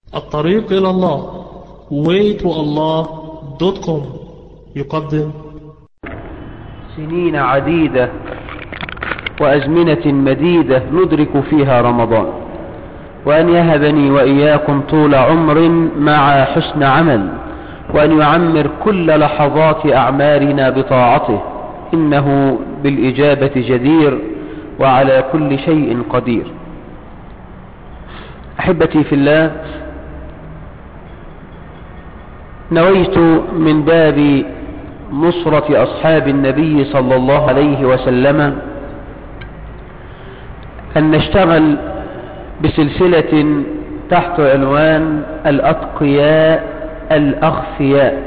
الطريق إلى الله waytoallah.com يقدم سنين عديدة وأزمنة مديدة ندرك فيها رمضان وأن يهبني وإياكم طول عمر مع حسن عمل وأن يعمر كل لحظات أعمارنا بطاعته إنه بالإجابة جدير وعلى كل شيء قدير أحبتي في الله نويت من باب نصرة أصحاب النبي صلى الله عليه وسلم أن نشتغل بسلسلة تحت عنوان الأتقياء الأخفياء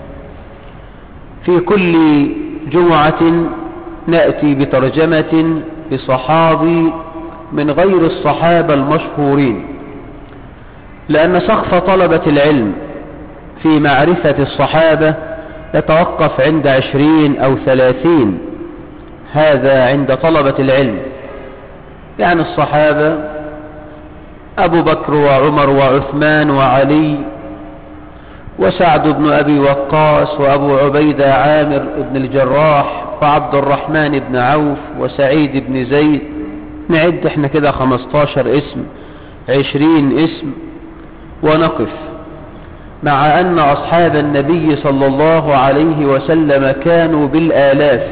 في كل جمعة نأتي بترجمة بصحابي من غير الصحابة المشهورين لأن سقف طلبة العلم في معرفة الصحابة يتوقف عند عشرين أو ثلاثين هذا عند طلبة العلم يعني الصحابة أبو بكر وعمر وعثمان وعلي وسعد بن أبي وقاص وأبو عبيدة عامر بن الجراح وعبد الرحمن بن عوف وسعيد بن زيد نعد احنا كده خمستاشر اسم عشرين اسم ونقف مع أن أصحاب النبي صلى الله عليه وسلم كانوا بالآلاف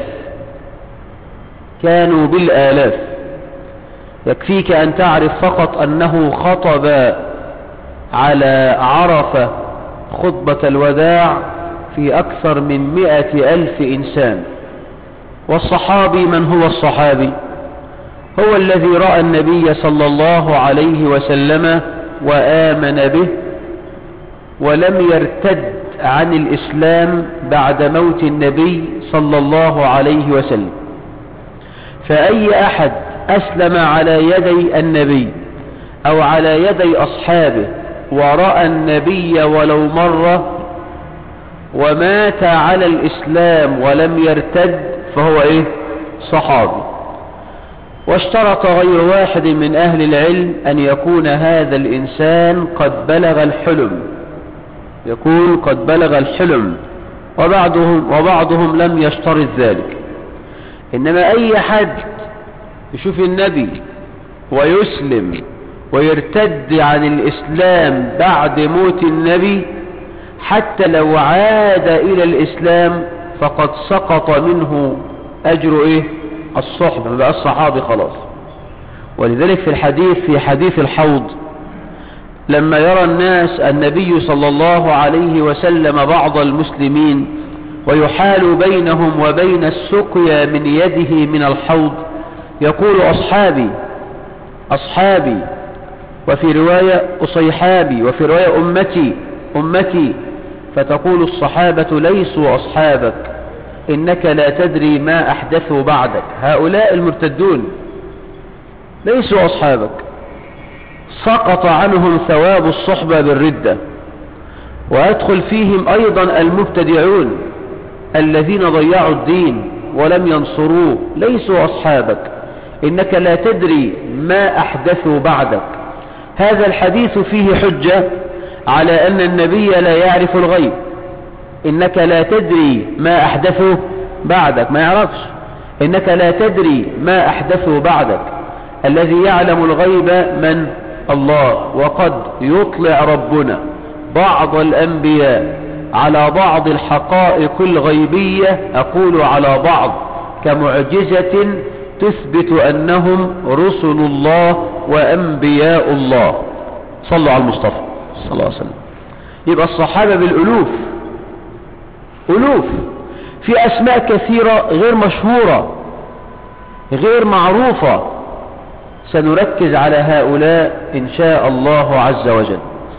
كانوا بالآلاف يكفيك أن تعرف فقط أنه خطب على عرفة خطبة الوداع في أكثر من مئة ألف إنسان والصحابي من هو الصحابي هو الذي رأى النبي صلى الله عليه وسلم وآمن به ولم يرتد عن الإسلام بعد موت النبي صلى الله عليه وسلم فأي أحد أسلم على يدي النبي أو على يدي أصحابه ورأى النبي ولو مرة ومات على الإسلام ولم يرتد فهو إيه صحابي واشترط غير واحد من أهل العلم أن يكون هذا الإنسان قد بلغ الحلم يكون قد بلغ الحلم وبعضهم, وبعضهم لم يشترط ذلك إنما أي حد يشوف النبي ويسلم ويرتد عن الإسلام بعد موت النبي حتى لو عاد إلى الإسلام فقد سقط منه أجر إيه الصحبة بقى الصحابي خلاص ولذلك في الحديث في حديث الحوض لما يرى الناس النبي صلى الله عليه وسلم بعض المسلمين ويحال بينهم وبين السقيا من يده من الحوض يقول أصحابي أصحابي وفي رواية أصيحابي وفي رواية أمتي أمتي فتقول الصحابة ليسوا أصحابك إنك لا تدري ما أحدثوا بعدك هؤلاء المرتدون ليسوا أصحابك سقط عنهم ثواب الصحبة بالردة ويدخل فيهم أيضا المبتدعون الذين ضيعوا الدين ولم ينصروه ليسوا أصحابك إنك لا تدري ما أحدثوا بعدك هذا الحديث فيه حجة على أن النبي لا يعرف الغيب إنك لا تدري ما أحدثوا بعدك ما يعرفش إنك لا تدري ما أحدثوا بعدك الذي يعلم الغيب من الله وقد يطلع ربنا بعض الأنبياء على بعض الحقائق الغيبية أقول على بعض كمعجزة تثبت أنهم رسل الله وأنبياء الله صلوا على المصطفى صلى الله عليه وسلم يبقى الصحابة بالألوف ألوف في أسماء كثيرة غير مشهورة غير معروفة سنركز على هؤلاء إن شاء الله عز وجل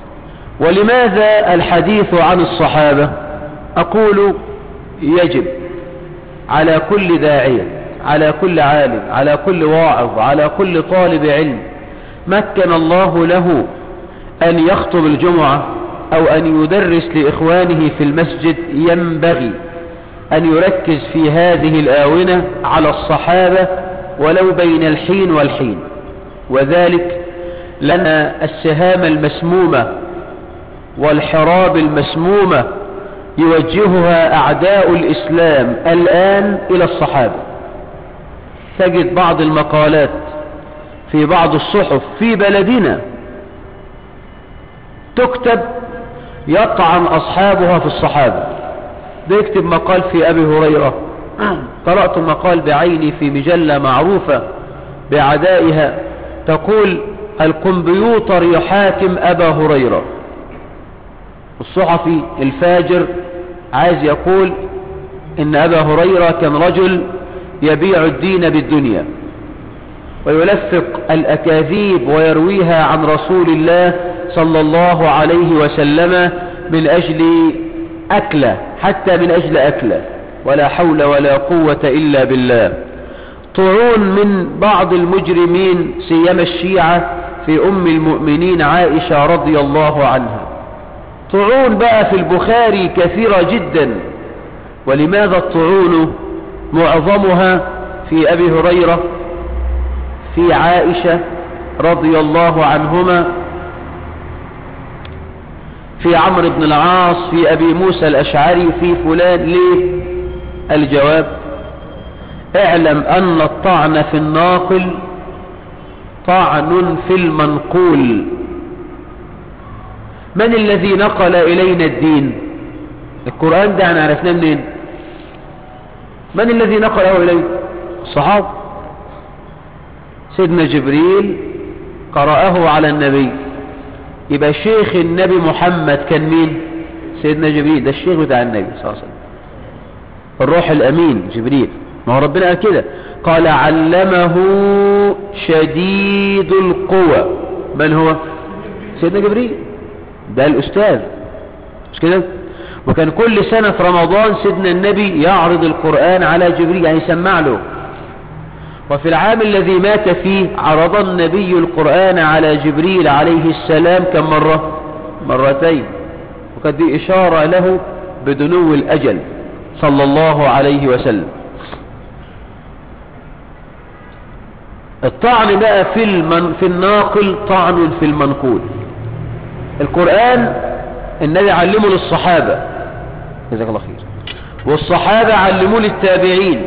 ولماذا الحديث عن الصحابة أقول يجب على كل داعية على كل عالم على كل واعظ على كل طالب علم مكن الله له أن يخطب الجمعة أو أن يدرس لإخوانه في المسجد ينبغي أن يركز في هذه الآونة على الصحابة ولو بين الحين والحين وذلك لأن السهام المسمومة والحراب المسمومة يوجهها أعداء الإسلام الآن إلى الصحابة تجد بعض المقالات في بعض الصحف في بلدنا تكتب يطعن أصحابها في الصحابة بيكتب مقال في أبي هريرة قرأت مقال بعيني في مجلة معروفة بعدائها تقول الكمبيوتر يحاكم أبا هريرة الصحفي الفاجر عايز يقول إن أبا هريرة كان رجل يبيع الدين بالدنيا ويلفق الأكاذيب ويرويها عن رسول الله صلى الله عليه وسلم من أجل أكلة حتى من أجل أكلة ولا حول ولا قوة إلا بالله طعون من بعض المجرمين سيما الشيعة في أم المؤمنين عائشة رضي الله عنها طعون بقى في البخاري كثيرة جدا ولماذا الطعون معظمها في أبي هريرة في عائشة رضي الله عنهما في عمرو بن العاص في أبي موسى الأشعري في فلان ليه الجواب اعلم أن الطعن في الناقل طعن في المنقول من الذي نقل إلينا الدين القرآن ده احنا عرفناه منين من الذي نقله إلينا الصحابة سيدنا جبريل قرأه على النبي يبقى شيخ النبي محمد كان مين سيدنا جبريل ده الشيخ بتاع النبي صلى الله عليه وسلم الروح الأمين جبريل ما هو ربنا قال كده قال علمه شديد القوى من هو سيدنا جبريل ده الأستاذ مش كده وكان كل سنة في رمضان سيدنا النبي يعرض القرآن على جبريل يعني يسمع له وفي العام الذي مات فيه عرض النبي القرآن على جبريل عليه السلام كم مرة مرتين وقد دي إشارة له بدنو الأجل صلى الله عليه وسلم الطعن بقى في, المن في الناقل طعن في المنقول القرآن النبي علمه للصحابة جزاك الله خير والصحابة علموه للتابعين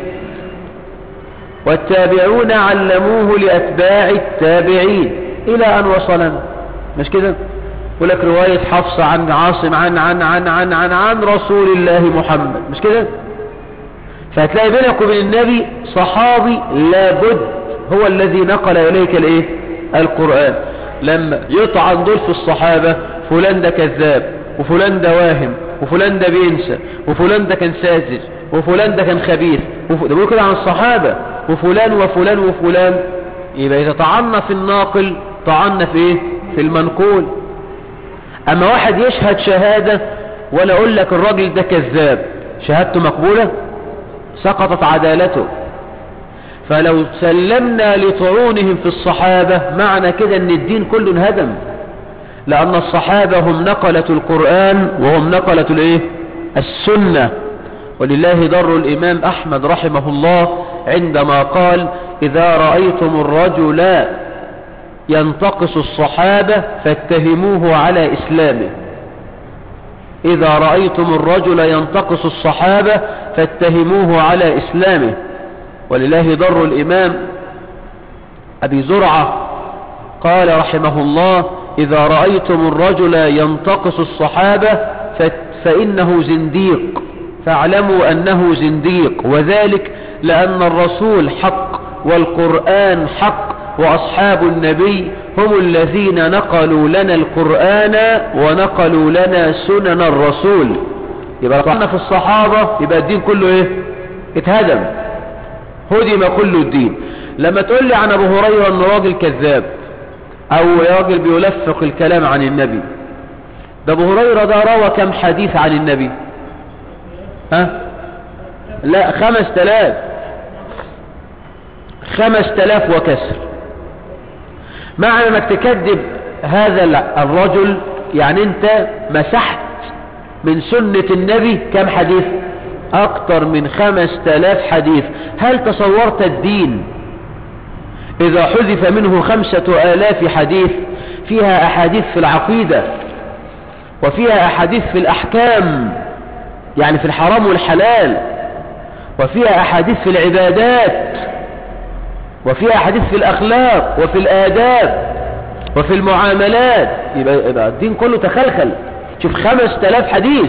والتابعون علموه لأتباع التابعين إلى أن وصلنا مش كده يقول لك رواية حفصة عن عاصم عن عن عن عن عن عن رسول الله محمد مش كده فهتلاقي بينك وبين النبي صحابي لابد هو الذي نقل إليك الايه القرآن لما يطعن دول في الصحابة فلان ده كذاب وفلان ده واهم وفلان ده بينسى وفلان ده كان ساذج وفلان ده كان خبيث وف... ده بيقول كده عن الصحابة وفلان وفلان وفلان يبقى إذا طعنا في الناقل طعنا في ايه في المنقول اما واحد يشهد شهادة ولا اقول لك الراجل ده كذاب شهادته مقبولة سقطت عدالته فلو سلمنا لطعونهم في الصحابة معنى كده ان الدين كله انهدم لان الصحابة هم نقلة القرآن وهم نقلة الايه السنة ولله در الامام احمد رحمه الله عندما قال اذا رأيتم الرجل ينتقص الصحابة فاتهموه على اسلامه اذا رأيتم الرجل ينتقص الصحابة فاتهموه على اسلامه ولله در الإمام أبي زرعة قال رحمه الله إذا رأيتم الرجل ينتقص الصحابة فإنه زنديق فاعلموا أنه زنديق وذلك لأن الرسول حق والقرآن حق وأصحاب النبي هم الذين نقلوا لنا القرآن ونقلوا لنا سنن الرسول يبقى طعنا في الصحابة يبقى الدين كله ايه اتهدم هدم كل الدين لما تقول لي عن ابو هريرة انه راجل كذاب او راجل بيلفق الكلام عن النبي ده ابو هريرة ده روى كم حديث عن النبي ها لا خمس تلاف خمس تلاف وكسر معنى انك تكذب هذا الرجل يعني انت مسحت من سنة النبي كم حديث اكتر من خمس تلاف حديث هل تصورت الدين اذا حذف منه خمسة الاف حديث فيها احاديث في العقيدة وفيها أحاديث في الأحكام يعني في الحرام والحلال وفيها أحاديث في العبادات وفيها أحاديث في الأخلاق وفي الآداب وفي المعاملات يبقى, يبقى الدين كله تخلخل شوف خمس تلاف حديث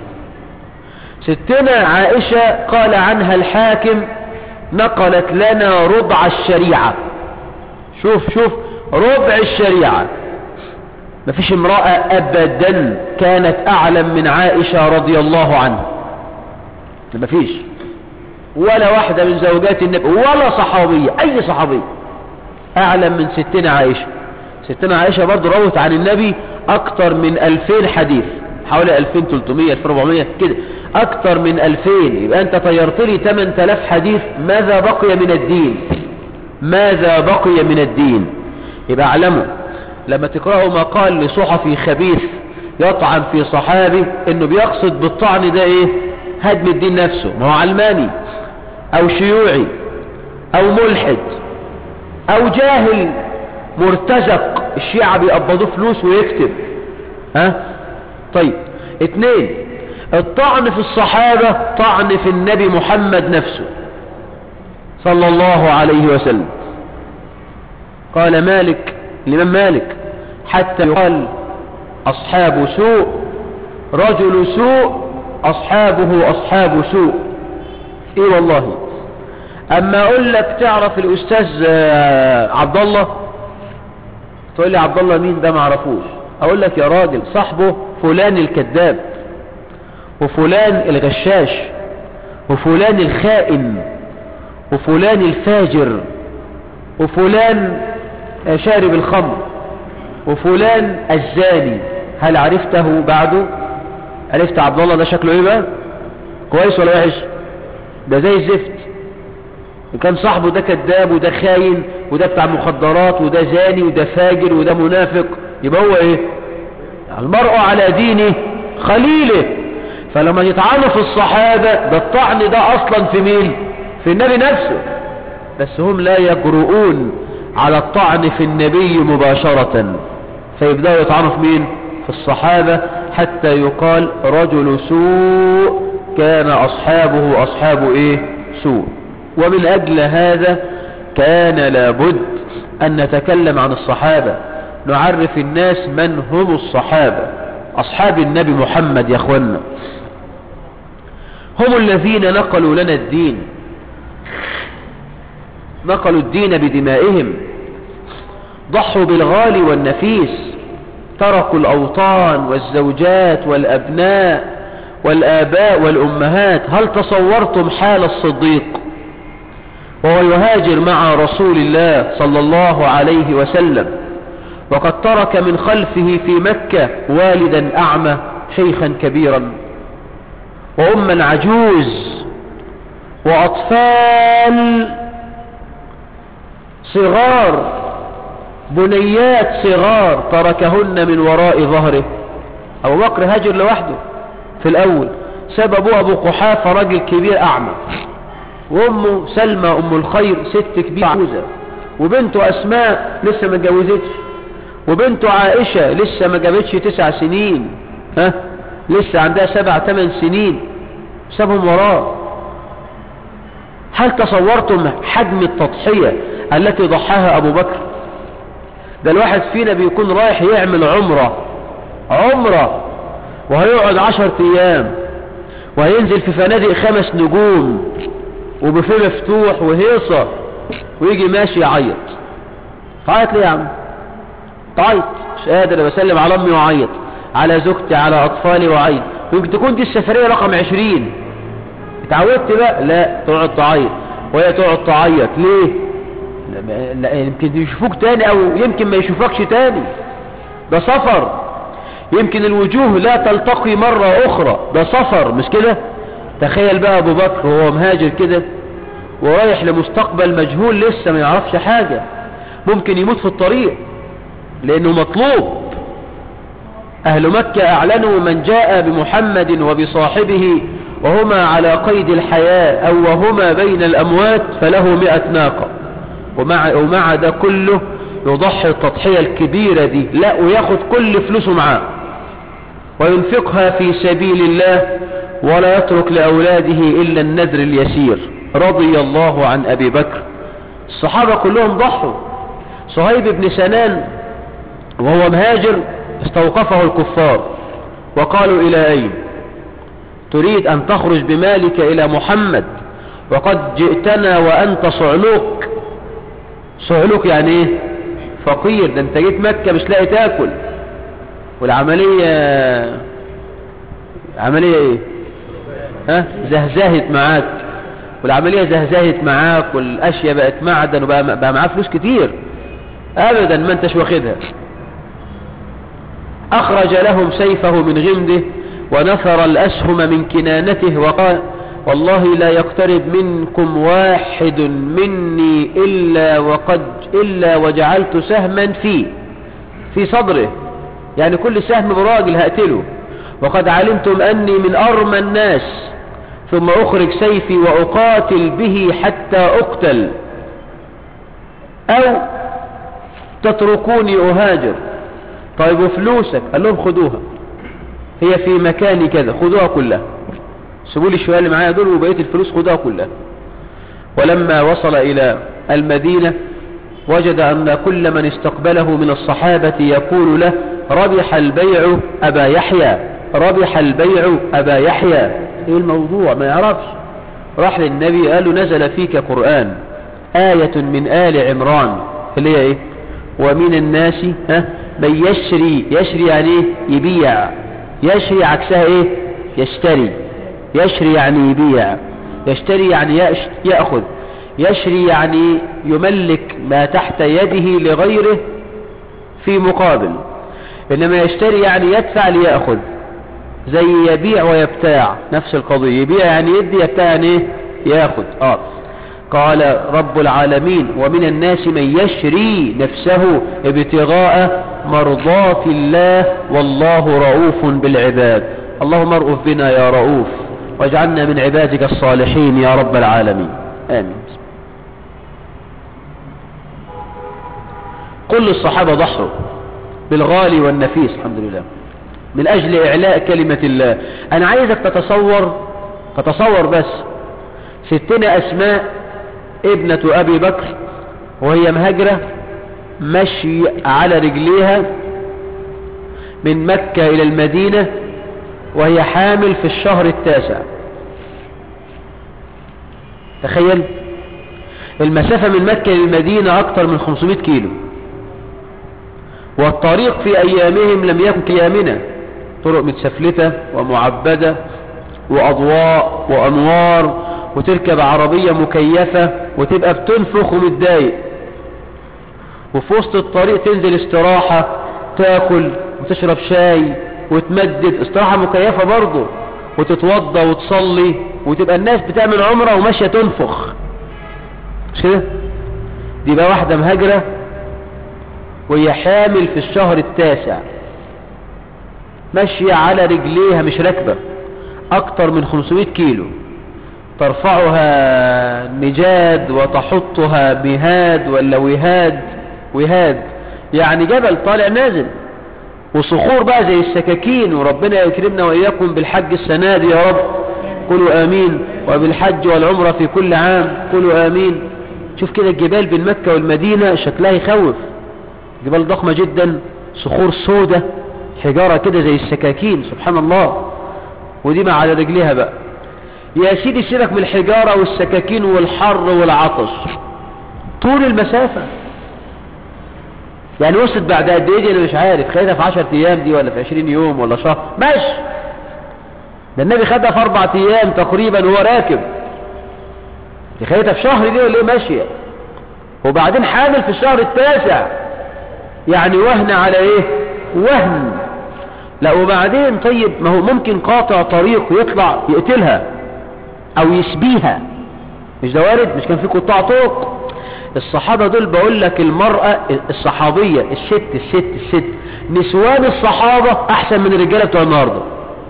ستنا عائشة قال عنها الحاكم نقلت لنا ربع الشريعة شوف شوف ربع الشريعة مفيش امرأة أبدا كانت أعلم من عائشة رضي الله عنها مفيش ولا واحدة من زوجات النبي ولا صحابية أي صحابية أعلم من ستنا عائشة ستنا عائشة برضو روت عن النبي أكتر من ألفين حديث حوالي 2300 2400 كده أكتر من 2000 يبقى أنت طيرت لي 8000 حديث ماذا بقي من الدين ماذا بقي من الدين يبقى اعلموا لما تقرأوا ما قال لصحفي خبيث يطعن في صحابي انه بيقصد بالطعن ده ايه هدم الدين نفسه ما هو علماني او شيوعي او ملحد او جاهل مرتزق الشيعة بيقبضوه فلوس ويكتب ها طيب اتنين الطعن في الصحابة طعن في النبي محمد نفسه صلى الله عليه وسلم قال مالك الإمام مالك حتى يقال أصحاب سوء رجل سوء أصحابه أصحاب سوء إيه والله أما أقول لك تعرف الأستاذ عبد الله تقول لي عبد الله مين ده معرفوش أقول لك يا راجل صاحبه فلان الكذاب وفلان الغشاش وفلان الخائن وفلان الفاجر وفلان شارب الخمر وفلان الزاني هل عرفته بعده عرفت عبد الله ده شكله ايه بقى كويس ولا وحش ده زي الزفت كان صاحبه ده كذاب وده خاين وده بتاع مخدرات وده زاني وده فاجر وده منافق يبقى هو ايه المرء على دينه خليله فلما يطعنوا في الصحابة ده الطعن ده اصلا في مين في النبي نفسه بس هم لا يجرؤون على الطعن في النبي مباشرة فيبدأوا يطعنوا في مين في الصحابة حتى يقال رجل سوء كان أصحابه أصحاب إيه سوء ومن أجل هذا كان لابد أن نتكلم عن الصحابة نعرف الناس من هم الصحابة أصحاب النبي محمد يا أخوانا هم الذين نقلوا لنا الدين نقلوا الدين بدمائهم ضحوا بالغالي والنفيس تركوا الأوطان والزوجات والأبناء والآباء والأمهات هل تصورتم حال الصديق وهو يهاجر مع رسول الله صلى الله عليه وسلم وقد ترك من خلفه في مكة والدا أعمى شيخا كبيرا وأما عجوز وأطفال صغار بنيات صغار تركهن من وراء ظهره أبو بكر هاجر لوحده في الأول سببه أبو قحافة راجل كبير أعمى وأمه سلمى أم الخير ست كبيرة عجوزة وبنته أسماء لسه ما اتجوزتش وبنته عائشة لسه ما جابتش تسع سنين ها لسه عندها سبع ثمان سنين سابهم وراه هل تصورتم حجم التضحية التي ضحاها أبو بكر ده الواحد فينا بيكون رايح يعمل عمرة عمرة وهيقعد عشر ايام وهينزل في فنادق خمس نجوم وبفيه مفتوح وهيصة ويجي ماشي يعيط تعيط ليه يا عم تعيط مش قادر بسلم على امي وعيط على زوجتي على اطفالي وعيط يمكن تكون دي السفرية رقم عشرين اتعودت بقى لا تقعد تعيط وهي تقعد تعيط ليه لا, لا يمكن يشوفوك تاني او يمكن ما يشوفكش تاني ده سفر يمكن الوجوه لا تلتقي مرة اخرى ده سفر مش كده تخيل بقى ابو بكر وهو مهاجر كده ورايح لمستقبل مجهول لسه ما يعرفش حاجة ممكن يموت في الطريق لانه مطلوب اهل مكة اعلنوا من جاء بمحمد وبصاحبه وهما على قيد الحياة او وهما بين الاموات فله مئة ناقة ومع, ومع ده كله يضحي التضحية الكبيرة دي لا وياخد كل فلوسه معاه وينفقها في سبيل الله ولا يترك لأولاده إلا النذر اليسير رضي الله عن أبي بكر الصحابة كلهم ضحوا صهيب بن سنان وهو مهاجر استوقفه الكفار وقالوا إلى أين تريد أن تخرج بمالك إلى محمد وقد جئتنا وأنت صعلوك صعلوك يعني ايه فقير ده انت جيت مكة مش لاقي تاكل والعملية عملية ايه ها زهزهت معاك والعملية زهزهت معاك والاشياء بقت معدن وبقى بقى معاه فلوس كتير ابدا ما انتش واخدها اخرج لهم سيفه من غمده ونثر الاسهم من كنانته وقال والله لا يقترب منكم واحد مني إلا وقد إلا وجعلت سهما فيه في صدره يعني كل سهم براجل هقتله وقد علمتم أني من أرمى الناس ثم أخرج سيفي وأقاتل به حتى أقتل أو تتركوني أهاجر طيب وفلوسك قال لهم خدوها هي في مكاني كذا خدوها كلها سيبوا لي الشوية اللي معايا دول وبقية الفلوس خدها كلها ولما وصل إلى المدينة وجد أن كل من استقبله من الصحابة يقول له ربح البيع أبا يحيى ربح البيع أبا يحيى ايه الموضوع ما يعرفش راح للنبي قال له نزل فيك قرآن آية من آل عمران اللي هي ايه ومن الناس ها من يشري يشري يعني ايه يبيع يشري عكسها ايه يشتري يشري يعني يبيع يشتري يعني يأخذ يشري يعني يملك ما تحت يده لغيره في مقابل إنما يشتري يعني يدفع ليأخذ زي يبيع ويبتاع نفس القضية يبيع يعني يدي يبتاع يعني ايه يأخذ آه. قال رب العالمين ومن الناس من يشري نفسه ابتغاء مرضات الله والله رؤوف بالعباد اللهم ارؤف بنا يا رؤوف واجعلنا من عبادك الصالحين يا رب العالمين آمين كل الصحابة ضحوا بالغالي والنفيس الحمد لله من أجل إعلاء كلمة الله أنا عايزك تتصور تتصور بس ستنا أسماء ابنة أبي بكر وهي مهاجرة مشي على رجليها من مكة إلى المدينة وهي حامل في الشهر التاسع تخيل المسافة من مكة للمدينة أكثر من 500 كيلو والطريق في أيامهم لم يكن كيامنا طرق متسفلتة ومعبدة وأضواء وأنوار وتركب عربية مكيفة وتبقى بتنفخ ومتضايق وفي وسط الطريق تنزل استراحة تاكل وتشرب شاي وتمدد استراحة مكيفة برضه وتتوضى وتصلي وتبقى الناس بتعمل عمرة وماشية تنفخ مش كده دي بقى واحدة مهاجرة وهي حامل في الشهر التاسع ماشية على رجليها مش راكبة اكتر من 500 كيلو ترفعها نجاد وتحطها مهاد ولا وهاد وهاد يعني جبل طالع نازل وصخور بقى زي السكاكين وربنا يكرمنا وإياكم بالحج السنة دي يا رب قولوا آمين وبالحج والعمرة في كل عام قولوا آمين شوف كده الجبال بين مكة والمدينة شكلها يخوف جبال ضخمة جدا صخور سودة حجارة كده زي السكاكين سبحان الله ودي ما على رجليها بقى يا سيدي سيبك من الحجارة والسكاكين والحر والعطش طول المسافة يعني وصلت بعد قد ايه دي انا مش عارف خدها في 10 ايام دي ولا في 20 يوم ولا شهر ماشي ده النبي خدها في اربع ايام تقريبا وهو راكب دي خدتها في شهر دي ولا ايه ماشيه وبعدين حامل في الشهر التاسع يعني وهن على ايه وهن لا وبعدين طيب ما هو ممكن قاطع طريق يطلع يقتلها او يسبيها مش ده وارد مش كان في قطاع طرق الصحابة دول بقول لك المرأة الصحابية الست الست الست نسوان الصحابة احسن من الرجالة بتوع النهاردة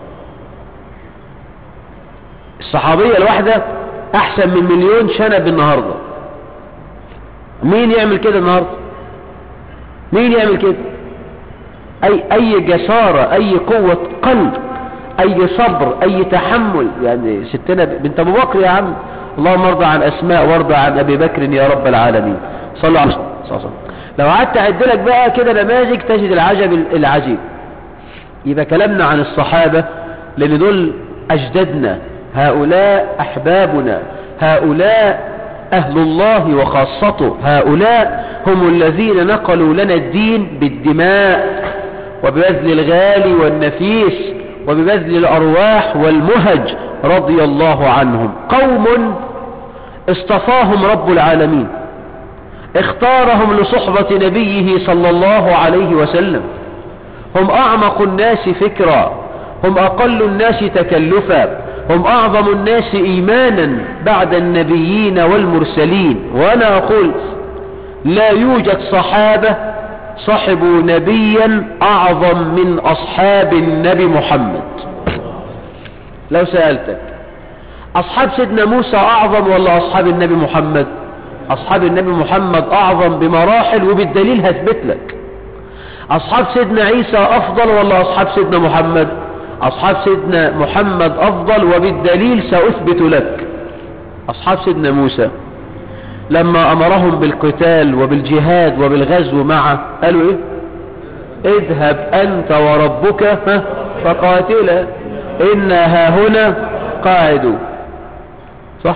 الصحابية الواحدة احسن من مليون شنب النهاردة مين يعمل كده النهاردة مين يعمل كده أي, أي جسارة أي قوة قلب أي صبر أي تحمل يعني ستنا بنت أبو بكر يا عم اللهم ارضى عن أسماء وارضى عن أبي بكر يا رب العالمين صلى على وسلم لو قعدت أعد لك بقى كده نماذج تجد العجب العجيب يبقى كلامنا عن الصحابة لأن دول أجدادنا هؤلاء أحبابنا هؤلاء أهل الله وخاصته هؤلاء هم الذين نقلوا لنا الدين بالدماء وببذل الغالي والنفيس وببذل الأرواح والمهج رضي الله عنهم قوم اصطفاهم رب العالمين اختارهم لصحبة نبيه صلى الله عليه وسلم هم أعمق الناس فكرا هم أقل الناس تكلفا هم أعظم الناس إيمانا بعد النبيين والمرسلين وأنا أقول لا يوجد صحابة صحبوا نبيا أعظم من أصحاب النبي محمد لو سألتك أصحاب سيدنا موسى أعظم ولا أصحاب النبي محمد أصحاب النبي محمد أعظم بمراحل وبالدليل هثبت لك أصحاب سيدنا عيسى أفضل ولا أصحاب سيدنا محمد أصحاب سيدنا محمد أفضل وبالدليل سأثبت لك أصحاب سيدنا موسى لما أمرهم بالقتال وبالجهاد وبالغزو معه قالوا إيه اذهب أنت وربك فقاتلا إنا هاهنا قاعدون صح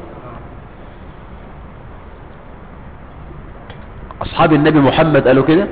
أصحاب النبي محمد قالوا كده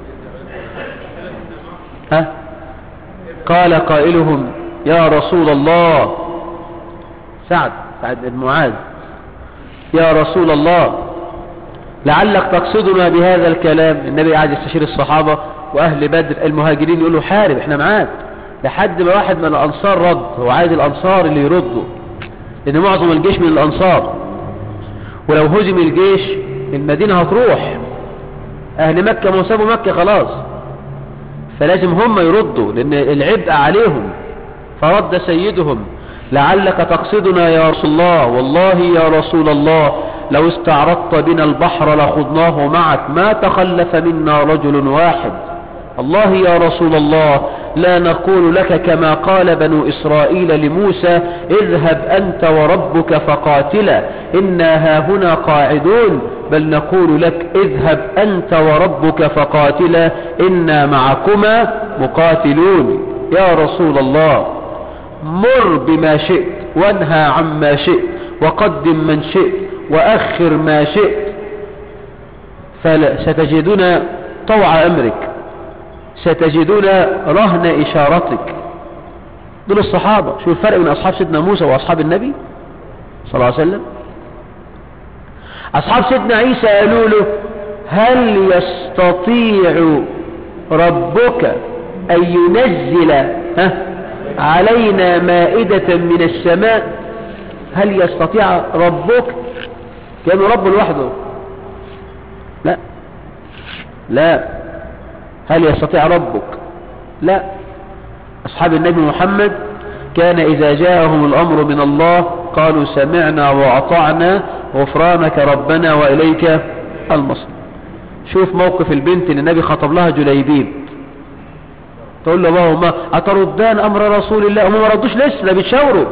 ها قال قائلهم يا رسول الله سعد سعد بن معاذ يا رسول الله لعلك تقصدنا بهذا الكلام النبي قاعد يستشير الصحابة وأهل بدر المهاجرين يقولوا حارب احنا معاك لحد ما واحد من الأنصار رد هو عايز الأنصار اللي يردوا لأن معظم الجيش من الأنصار ولو هزم الجيش المدينة هتروح أهل مكة ما سابوا مكة خلاص فلازم هم يردوا لأن العبء عليهم فرد سيدهم لعلك تقصدنا يا رسول الله والله يا رسول الله لو استعرضت بنا البحر لخضناه معك ما تخلف منا رجل واحد الله يا رسول الله لا نقول لك كما قال بنو إسرائيل لموسى اذهب أنت وربك فقاتلا إنا هاهنا قاعدون بل نقول لك اذهب أنت وربك فقاتلا إنا معكما مقاتلون يا رسول الله مر بما شئت وانهى عما شئت وقدم من شئت وأخر ما شئت فستجدنا طوع أمرك ستجدون رهن إشارتك دول الصحابة شو الفرق بين أصحاب سيدنا موسى وأصحاب النبي صلى الله عليه وسلم أصحاب سيدنا عيسى قالوا له هل يستطيع ربك أن ينزل ها علينا مائدة من السماء هل يستطيع ربك كانوا رب لوحده لا لا هل يستطيع ربك لا أصحاب النبي محمد كان إذا جاءهم الأمر من الله قالوا سمعنا وأطعنا غفرانك ربنا وإليك المصير شوف موقف البنت اللي النبي خطب لها جليبيب تقول له اللهم أتردان أمر رسول الله هم ما ردوش لسه ده بيتشاوروا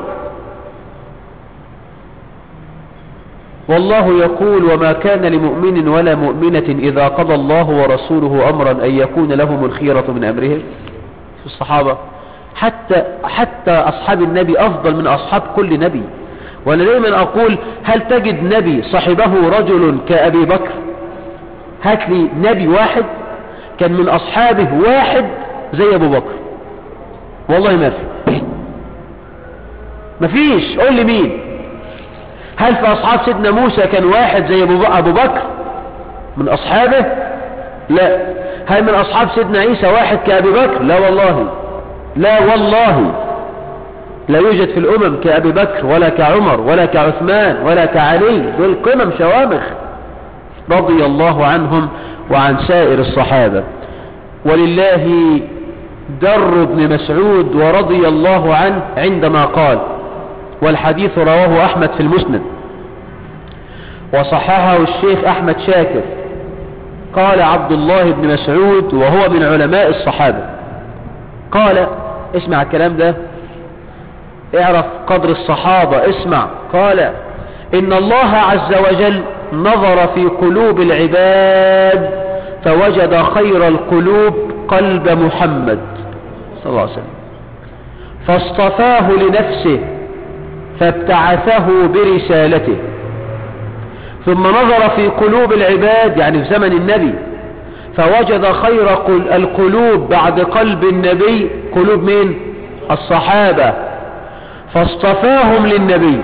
والله يقول وما كان لمؤمن ولا مؤمنة إذا قضى الله ورسوله أمرا أن يكون لهم الخيرة من أمرهم في الصحابة حتى, حتى أصحاب النبي أفضل من أصحاب كل نبي وأنا دايما أقول هل تجد نبي صحبه رجل كأبي بكر هات لي نبي واحد كان من أصحابه واحد زي أبو بكر والله ما في ما فيش قول لي مين هل في أصحاب سيدنا موسى كان واحد زي أبو بكر من أصحابه لا هل من أصحاب سيدنا عيسى واحد كأبي بكر لا والله لا والله لا يوجد في الأمم كأبي بكر ولا كعمر ولا كعثمان ولا كعلي دول قمم شوامخ رضي الله عنهم وعن سائر الصحابة ولله در بن مسعود ورضي الله عنه عندما قال والحديث رواه أحمد في المسند وصححه الشيخ أحمد شاكر قال عبد الله بن مسعود وهو من علماء الصحابة قال اسمع الكلام ده اعرف قدر الصحابة اسمع قال إن الله عز وجل نظر في قلوب العباد فوجد خير القلوب قلب محمد صلى الله عليه وسلم فاصطفاه لنفسه فابتعثه برسالته ثم نظر في قلوب العباد يعني في زمن النبي فوجد خير القلوب بعد قلب النبي قلوب مين الصحابة فاصطفاهم للنبي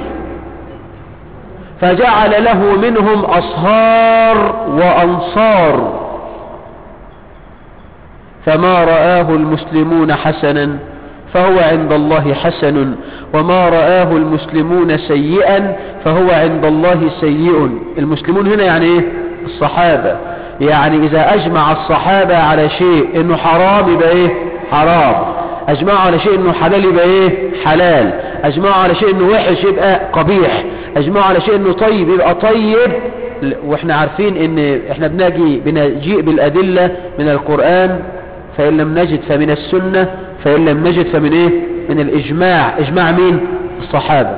فجعل له منهم أصهار وأنصار فما رآه المسلمون حسنا فهو عند الله حسن وما رآه المسلمون سيئا فهو عند الله سيء المسلمون هنا يعني ايه الصحابة يعني اذا اجمع الصحابة على شيء انه حرام يبقى ايه حرام اجمعوا على شيء انه حلال يبقى ايه حلال اجمعوا على شيء انه وحش يبقى قبيح اجمعوا على شيء انه طيب يبقى طيب واحنا عارفين ان احنا بنجي بنجيء بالادلة من القرآن فان لم نجد فمن السنة فإن لم نجد فمن إيه من الإجماع إجماع مين الصحابة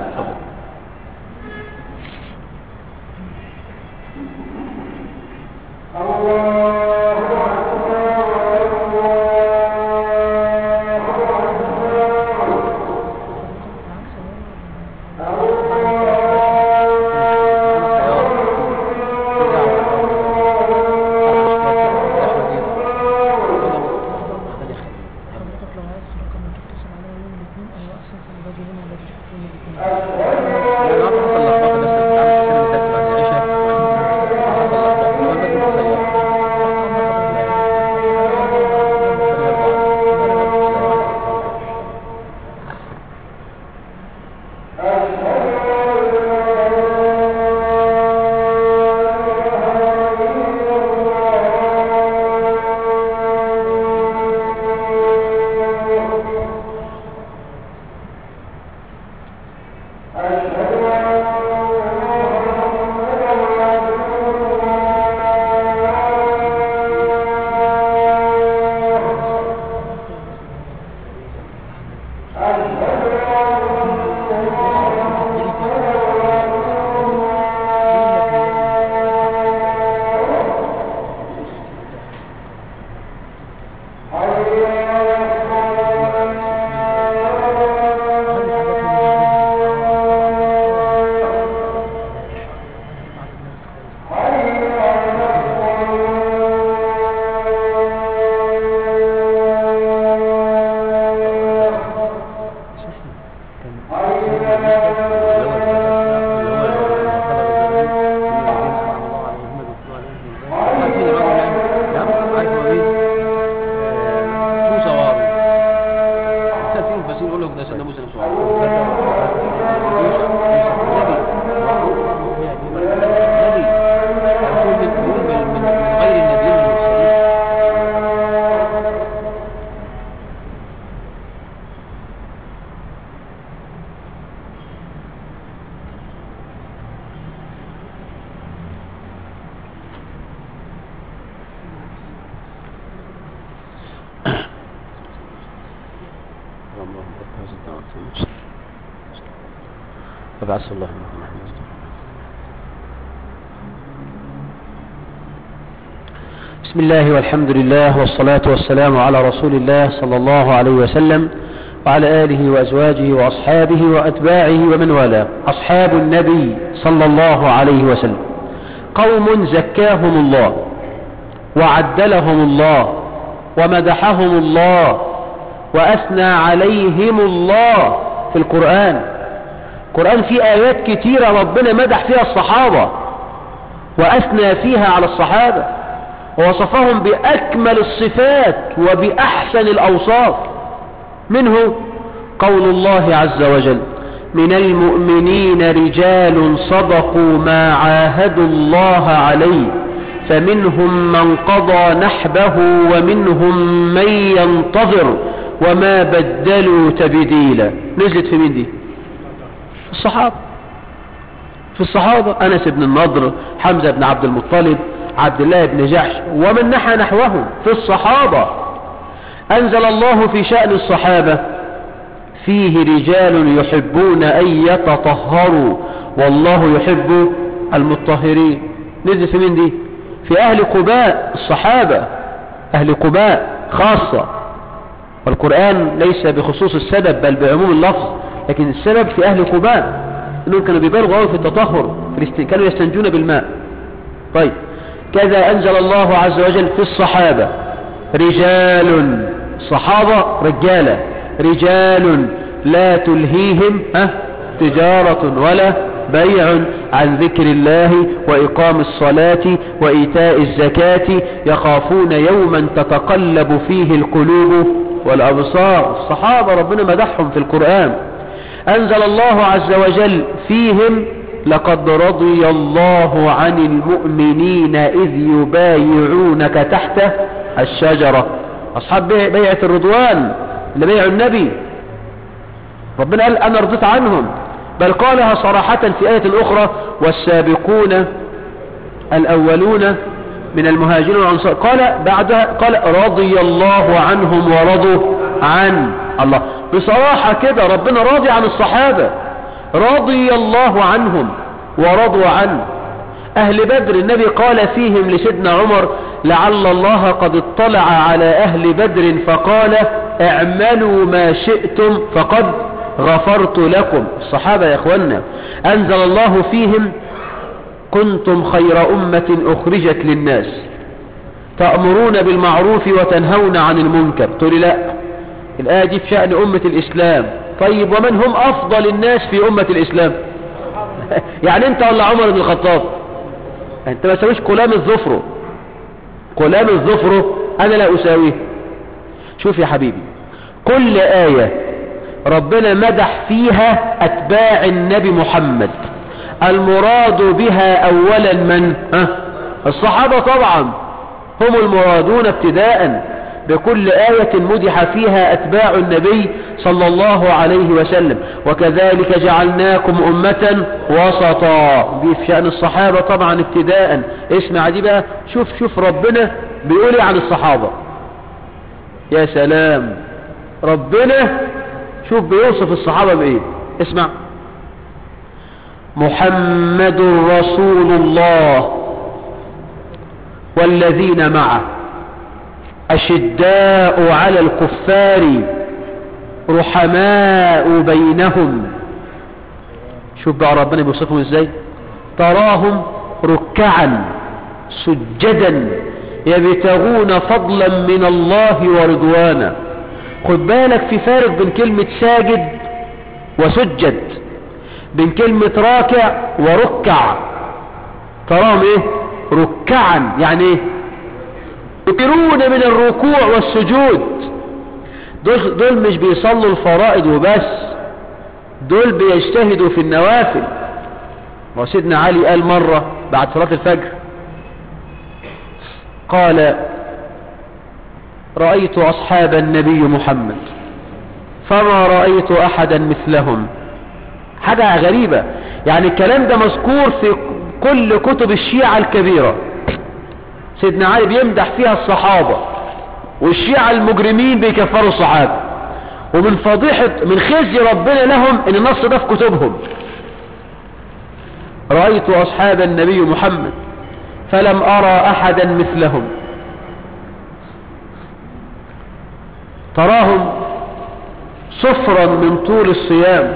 فبعث الله بسم الله والحمد لله والصلاة والسلام على رسول الله صلى الله عليه وسلم وعلى آله وأزواجه وأصحابه وأتباعه ومن والاه أصحاب النبي صلى الله عليه وسلم قوم زكاهم الله وعدلهم الله ومدحهم الله وأثنى عليهم الله في القرآن القرآن فيه آيات كتيرة ربنا مدح فيها الصحابة وأثنى فيها على الصحابة ووصفهم بأكمل الصفات وبأحسن الأوصاف منه قول الله عز وجل من المؤمنين رجال صدقوا ما عاهدوا الله عليه فمنهم من قضى نحبه ومنهم من ينتظر وما بدلوا تبديلا نزلت في مين دي في الصحابة في الصحابة أنس بن النضر حمزة بن عبد المطلب عبد الله بن جحش ومن نحى نحوهم في الصحابة أنزل الله في شأن الصحابة فيه رجال يحبون أن يتطهروا والله يحب المطهرين نزل في مين دي في أهل قباء الصحابة أهل قباء خاصة والقرآن ليس بخصوص السبب بل بعموم اللفظ لكن السبب في أهل قباء إنهم كانوا بيبالغوا قوي في التطهر في الاست... كانوا يستنجون بالماء طيب كذا أنزل الله عز وجل في الصحابة رجال صحابة رجالة رجال لا تلهيهم ها تجارة ولا بيع عن ذكر الله وإقام الصلاة وإيتاء الزكاة يخافون يوما تتقلب فيه القلوب والأبصار الصحابة ربنا مدحهم في القرآن أنزل الله عز وجل فيهم لقد رضي الله عن المؤمنين إذ يبايعونك تحت الشجرة أصحاب بيعة الرضوان اللي بيعوا النبي ربنا قال أنا رضيت عنهم بل قالها صراحة في آية أخرى والسابقون الأولون من المهاجرين والأنصار قال بعدها قال رضي الله عنهم ورضوا عن الله بصراحة كده ربنا راضي عن الصحابة رضي الله عنهم ورضوا عنه أهل بدر النبي قال فيهم لسيدنا عمر لعل الله قد اطلع على أهل بدر فقال اعملوا ما شئتم فقد غفرت لكم الصحابة يا اخوانا انزل الله فيهم كنتم خير امة اخرجت للناس تأمرون بالمعروف وتنهون عن المنكر تقول لا الآية دي في شأن أمة الإسلام طيب ومن هم أفضل الناس في أمة الإسلام يعني أنت ولا عمر بن الخطاب أنت ما تسويش كلام الظفر كلام الظفر أنا لا أساويه شوف يا حبيبي كل آية ربنا مدح فيها أتباع النبي محمد المراد بها أولا من ها؟ الصحابة طبعا هم المرادون ابتداء بكل آية مدح فيها أتباع النبي صلى الله عليه وسلم وكذلك جعلناكم أمة وسطا دي في شأن الصحابة طبعا ابتداء اسمع دي بقى شوف شوف ربنا بيقول عن الصحابة يا سلام ربنا شوف بيوصف الصحابة بإيه اسمع محمد رسول الله والذين معه أشداء على الكفار رحماء بينهم شوف بقى ربنا بيوصفهم ازاي تراهم ركعا سجدا يبتغون فضلا من الله ورضوانا خد بالك في فارق بين كلمة ساجد وسجد بين كلمة راكع وركع تراهم ايه ركعا يعني ايه يكثرون من الركوع والسجود دول, دول مش بيصلوا الفرائض وبس دول بيجتهدوا في النوافل وسيدنا علي قال مرة بعد صلاة الفجر قال رأيت أصحاب النبي محمد فما رأيت أحدا مثلهم حاجة غريبة يعني الكلام ده مذكور في كل كتب الشيعة الكبيرة سيدنا علي بيمدح فيها الصحابة والشيعة المجرمين بيكفروا الصحابة ومن فضيحة من خزي ربنا لهم ان النص ده في كتبهم رأيت أصحاب النبي محمد فلم أرى أحدا مثلهم تراهم صفرا من طول الصيام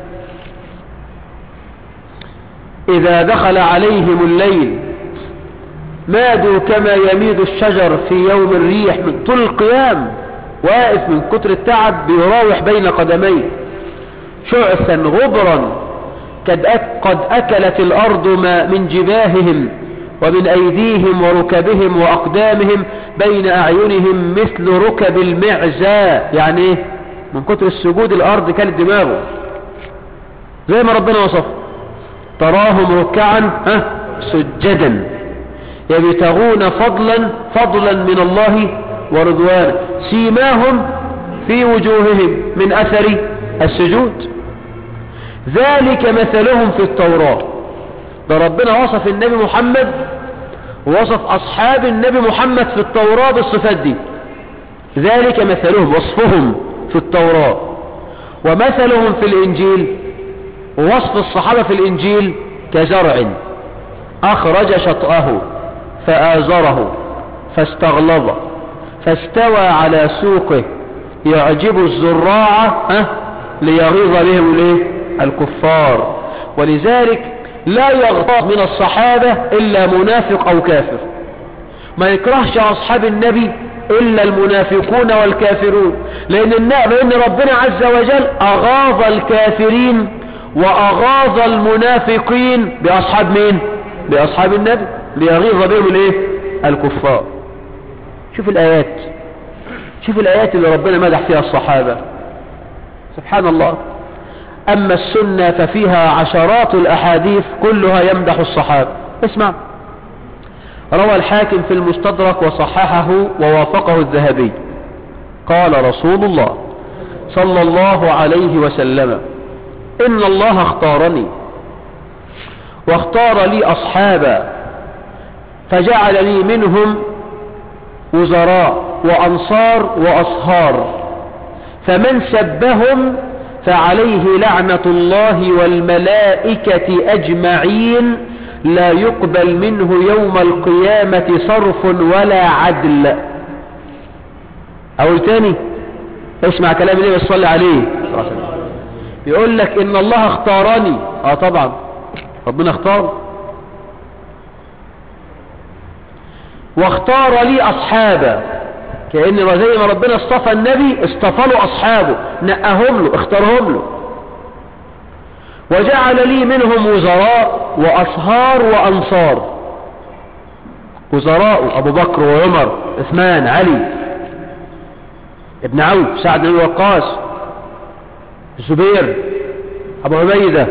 إذا دخل عليهم الليل مادوا كما يميد الشجر في يوم الريح من طول القيام واقف من كتر التعب بيراوح بين قدميه شعثا غبرا قد قد أكلت الأرض ما من جباههم ومن أيديهم وركبهم وأقدامهم بين أعينهم مثل ركب المعزى يعني إيه من كتر السجود الأرض كانت دماغه زي ما ربنا وصف تراهم ركعا ها سجدا يبتغون فضلا فضلا من الله ورضوانه سيماهم في وجوههم من أثر السجود ذلك مثلهم في التوراة ده ربنا وصف النبي محمد ووصف أصحاب النبي محمد في التوراة بالصفات دي ذلك مثلهم وصفهم في التوراة ومثلهم في الإنجيل ووصف الصحابة في الإنجيل كزرع أخرج شطأه فآزره فاستغلظ فاستوى على سوقه يعجب الزراع ها ليغيظ بهم الايه الكفار ولذلك لا يغضب من الصحابة إلا منافق أو كافر ما يكرهش أصحاب النبي إلا المنافقون والكافرون لأن, لأن ربنا عز وجل أغاظ الكافرين وأغاظ المنافقين بأصحاب مين بأصحاب النبي ليغيظ بهم الايه الكفار شوف الآيات شوف الآيات اللي ربنا مدح فيها الصحابة سبحان الله أما السنة ففيها عشرات الأحاديث كلها يمدح الصحابة اسمع روى الحاكم في المستدرك وصححه ووافقه الذهبي قال رسول الله صلى الله عليه وسلم إن الله اختارني واختار لي أصحابا فجعلني منهم وزراء وأنصار وأصهار فمن سبهم فعليه لعنة الله والملائكة أجمعين لا يقبل منه يوم القيامة صرف ولا عدل أقول تاني اسمع كلام النبي صلى عليه يقول لك إن الله اختارني اه طبعا ربنا اختار واختار لي أصحابا كأن زي ما ربنا اصطفى النبي اصطفى له أصحابه نقهم له اختارهم له وجعل لي منهم وزراء وأصهار وأنصار وزراء أبو بكر وعمر عثمان علي ابن عوف سعد بن وقاص الزبير أبو عبيدة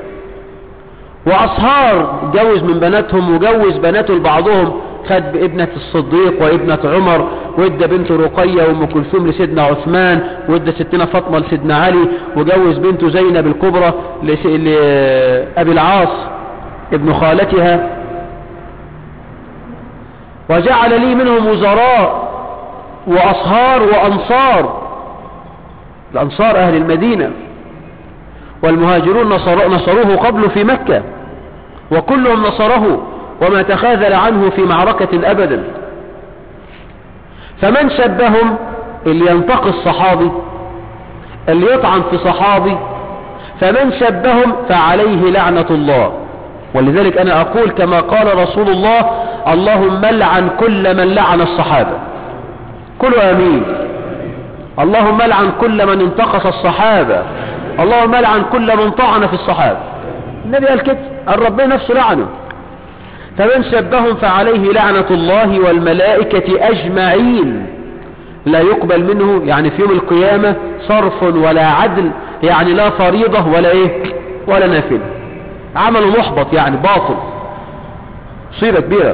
وأصهار جوز من بناتهم وجوز بناته لبعضهم خد بابنة الصديق وابنة عمر وادى بنته رقية وام كلثوم لسيدنا عثمان وادى ستنا فاطمة لسيدنا علي وجوز بنته زينب الكبرى لأبي العاص ابن خالتها وجعل لي منهم وزراء وأصهار وأنصار الأنصار أهل المدينة والمهاجرون نصر نصروه قبل في مكة وكلهم نصره وما تخاذل عنه في معركة أبدا فمن سبهم اللي ينتقي الصحابي اللي يطعن في صحابي فمن سبهم فعليه لعنة الله ولذلك أنا أقول كما قال رسول الله اللهم لعن كل من لعن الصحابة كل أمين اللهم لعن كل من انتقص الصحابة اللهم لعن كل من طعن في الصحابة النبي قال كده قال ربنا نفسه لعنه فمن سبهم فعليه لعنة الله والملائكة أجمعين لا يقبل منه يعني في يوم القيامة صرف ولا عدل يعني لا فريضة ولا ايه ولا نافلة عمل محبط يعني باطل مصيبة كبيرة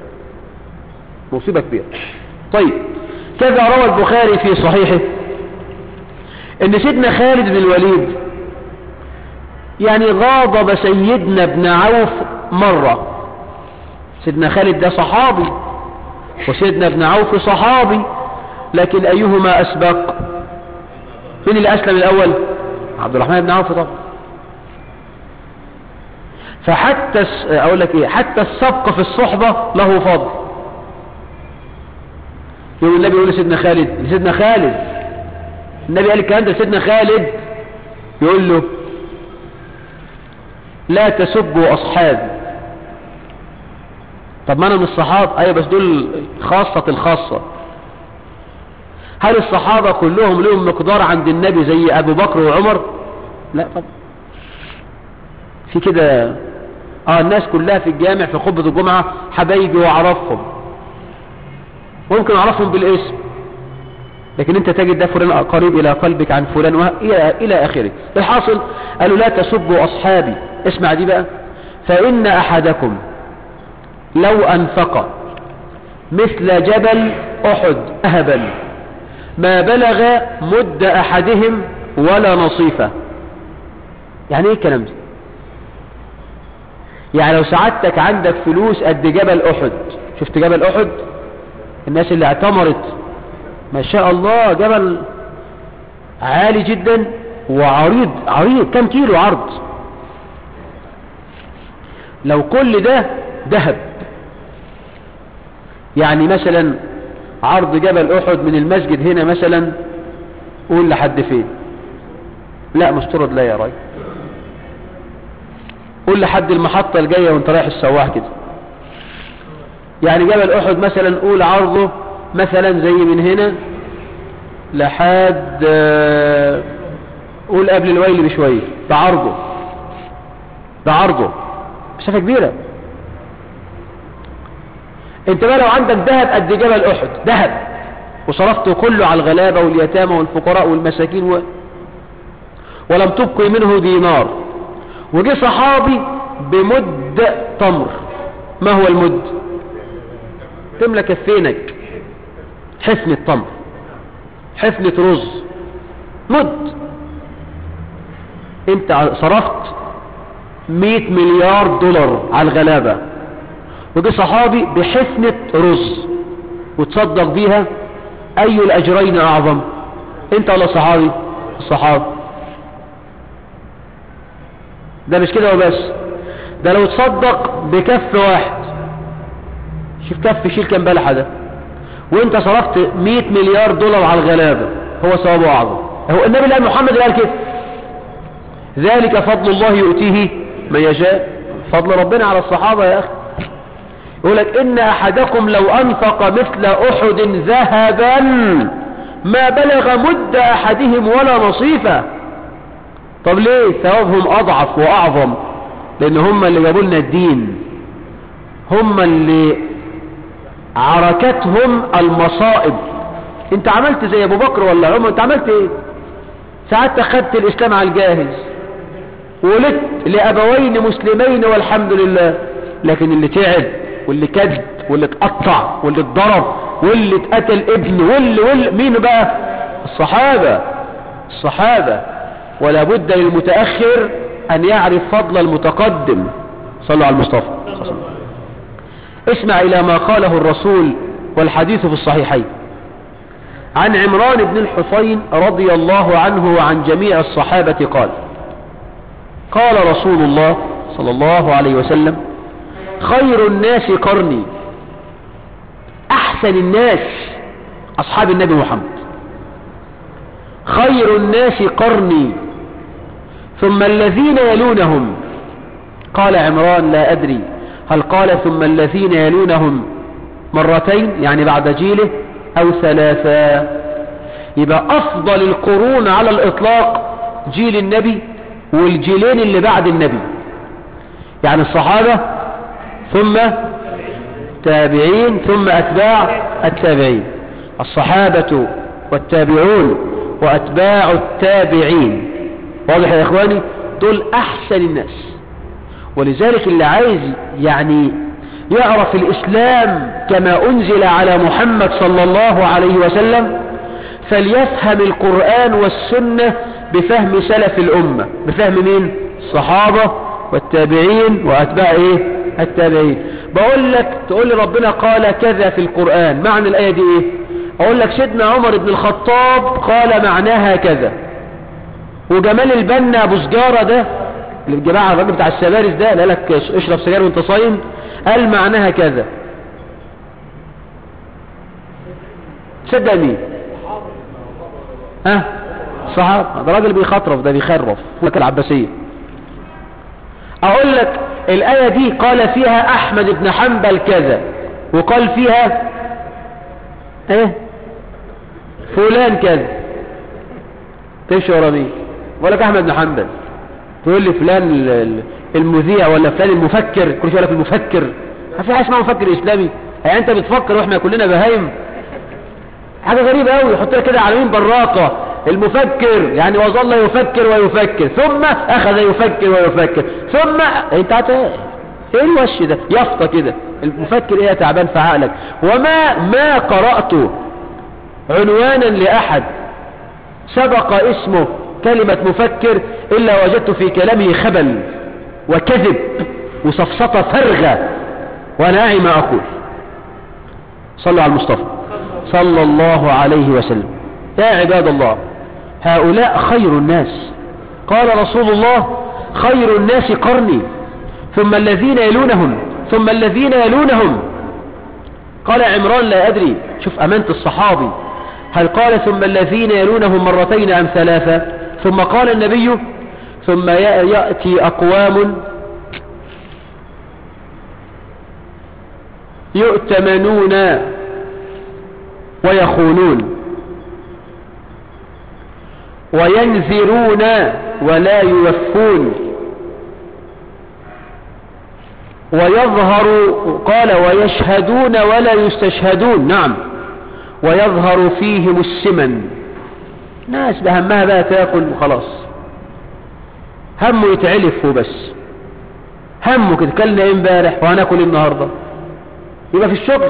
مصيبة كبيرة طيب كذا روى البخاري في صحيحه ان سيدنا خالد بن الوليد يعني غاضب سيدنا ابن عوف مرة سيدنا خالد ده صحابي وسيدنا ابن عوف صحابي لكن أيهما أسبق مين اللي أسلم الأول عبد الرحمن بن عوف طبعا فحتى أقول لك إيه حتى السبق في الصحبة له فضل يقول النبي يقول لسيدنا خالد لسيدنا خالد النبي قال الكلام ده لسيدنا خالد يقول له لا تسبوا أصحابي طب ما انا من الصحابة ايوه بس دول خاصة الخاصة هل الصحابة كلهم لهم مقدار عند النبي زي ابو بكر وعمر لا طب في كده اه الناس كلها في الجامع في خطبة الجمعة حبايبي واعرفهم ممكن اعرفهم بالاسم لكن انت تجد ده فلان قريب الى قلبك عن فلان وه... الى الى اخره الحاصل قالوا لا تسبوا اصحابي اسمع دي بقى فان احدكم لو أنفق مثل جبل أحد أهبا ما بلغ مد أحدهم ولا نصيفة يعني ايه الكلام ده يعني لو سعادتك عندك فلوس قد جبل احد شفت جبل احد الناس اللي اعتمرت ما شاء الله جبل عالي جدا وعريض عريض كم كيلو عرض لو كل ده ذهب يعني مثلا عرض جبل احد من المسجد هنا مثلا قول لحد فين لا مسترد لا يا راي قول لحد المحطة الجاية وانت رايح السواح كده يعني جبل احد مثلا قول عرضه مثلا زي من هنا لحد آه، قول قبل الويل بشوية ده عرضه ده عرضه مسافة كبيرة انت بقى لو عندك ذهب قد جبل احد ذهب وصرفته كله على الغلابة واليتامى والفقراء والمساكين و... ولم تبقي منه دينار وجي صحابي بمد تمر ما هو المد تملى كفينك حفنة تمر حفنة رز مد انت صرفت 100 مليار دولار على الغلابة وجي صحابي بحفنة رز وتصدق بيها اي الاجرين اعظم انت ولا صحابي الصحابي ده مش كده وبس ده لو تصدق بكف واحد شوف كف شيل كام بلحة ده وانت صرفت 100 مليار دولار على الغلابة هو ثوابه اعظم هو النبي قال محمد قال كده ذلك فضل الله يؤتيه من يشاء فضل ربنا على الصحابة يا اخي يقول لك ان احدكم لو انفق مثل احد ذهبا ما بلغ مد احدهم ولا نصيفه طب ليه ثوابهم اضعف واعظم لان هم اللي جابوا لنا الدين هم اللي عركتهم المصائب انت عملت زي ابو بكر ولا عمر انت عملت ايه ساعات خدت الاسلام على الجاهز ولدت لابوين مسلمين والحمد لله لكن اللي تعب واللي كذب واللي اتقطع واللي اتضرب واللي اتقتل ابن واللي واللي مين بقى الصحابة الصحابة ولا بد للمتأخر أن يعرف فضل المتقدم صلوا على المصطفى اسمع إلى ما قاله الرسول والحديث في الصحيحين عن عمران بن الحصين رضي الله عنه وعن جميع الصحابة قال قال رسول الله صلى الله عليه وسلم خير الناس قرني أحسن الناس أصحاب النبي محمد خير الناس قرني ثم الذين يلونهم قال عمران لا أدري هل قال ثم الذين يلونهم مرتين يعني بعد جيله أو ثلاثا يبقى أفضل القرون على الإطلاق جيل النبي والجيلين اللي بعد النبي يعني الصحابة ثم تابعين ثم أتباع التابعين الصحابة والتابعون وأتباع التابعين واضح يا إخواني دول أحسن الناس ولذلك اللي عايز يعني يعرف الإسلام كما أنزل على محمد صلى الله عليه وسلم فليفهم القرآن والسنة بفهم سلف الأمة بفهم مين الصحابة والتابعين وأتباع إيه التابعين بقول لك تقول لي ربنا قال كذا في القرآن معنى الآية دي إيه أقول لك سيدنا عمر بن الخطاب قال معناها كذا وجمال البنا أبو سجارة ده الجماعة الراجل بتاع السبارس ده قال لك اشرب سجاير وانت صايم قال معناها كذا تصدق مين ها صحاب ده راجل بيخطرف ده بيخرف لك العباسية اقول لك الآية دي قال فيها احمد بن حنبل كذا وقال فيها ايه فلان كذا تمشي ورا مين بقول لك احمد بن حنبل تقول لي فلان المذيع ولا فلان المفكر كل شويه لك المفكر ما في حاجه اسمها مفكر اسلامي يعني انت بتفكر واحنا كلنا بهايم حاجه غريبه قوي يحط لك كده على مين براقه المفكر يعني وظل يفكر ويفكر ثم اخذ يفكر ويفكر ثم انت عت... ايه الوش ده يافطه كده المفكر ايه تعبان في عقلك وما ما قرات عنوانا لاحد سبق اسمه كلمة مفكر إلا وجدت في كلامه خبل وكذب وسفسطة فارغة وانا اعي ما اقول صلوا على المصطفى صلى الله عليه وسلم يا عباد الله هؤلاء خير الناس قال رسول الله خير الناس قرني ثم الذين يلونهم ثم الذين يلونهم قال عمران لا أدري شوف أمانة الصحابي هل قال ثم الذين يلونهم مرتين أم ثلاثة ثم قال النبي ثم يأتي أقوام يؤتمنون ويخونون وينذرون ولا يوفون ويظهر قال ويشهدون ولا يستشهدون نعم ويظهر فيهم السمن ناس بهمها بقى تاكل وخلاص همه يتعلف وبس همه كده كلنا ايه امبارح وهناكل النهارده يبقى في الشغل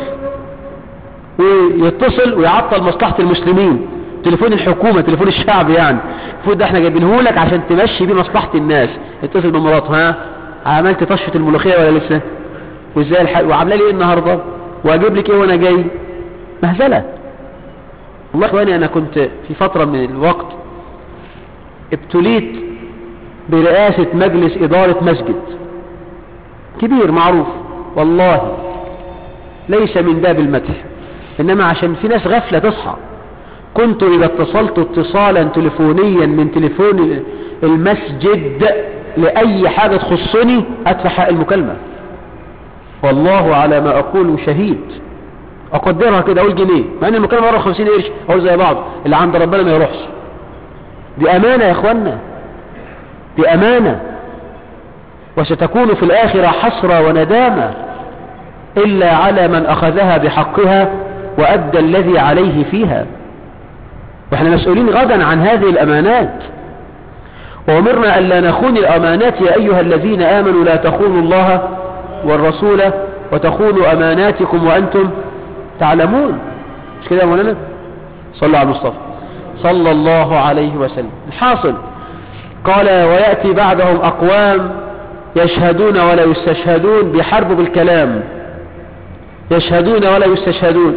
ويتصل ويعطل مصلحة المسلمين تليفون الحكومة تليفون الشعب يعني المفروض ده احنا جايبينه لك عشان تمشي بيه مصلحة الناس اتصل بمراته ها عملت طشة الملوخية ولا لسه وازاي الحق وعامله لي ايه النهارده واجيب لك ايه وانا جاي مهزلة والله اخواني انا كنت في فترة من الوقت ابتليت برئاسة مجلس ادارة مسجد كبير معروف والله ليس من باب المدح انما عشان في ناس غفلة تصحى كنت اذا اتصلت اتصالا تليفونيا من تليفون المسجد لاي حاجة تخصني ادفع حق المكالمة والله على ما اقول شهيد اقدرها كده اقول جنيه مع ان المكالمة مرة خمسين قرش اقول زي بعض اللي عند ربنا ما يروحش دي امانة يا اخوانا دي امانة وستكون في الاخرة حسرة وندامة إلا على من أخذها بحقها وأدى الذي عليه فيها وإحنا مسؤولين غدا عن هذه الأمانات وأمرنا أن لا نخون الأمانات يا أيها الذين آمنوا لا تخونوا الله والرسول وتخونوا أماناتكم وأنتم تعلمون مش كده يا مولانا صلى على المصطفى صلى الله عليه وسلم الحاصل قال ويأتي بعدهم أقوام يشهدون ولا يستشهدون بحرب بالكلام يشهدون ولا يستشهدون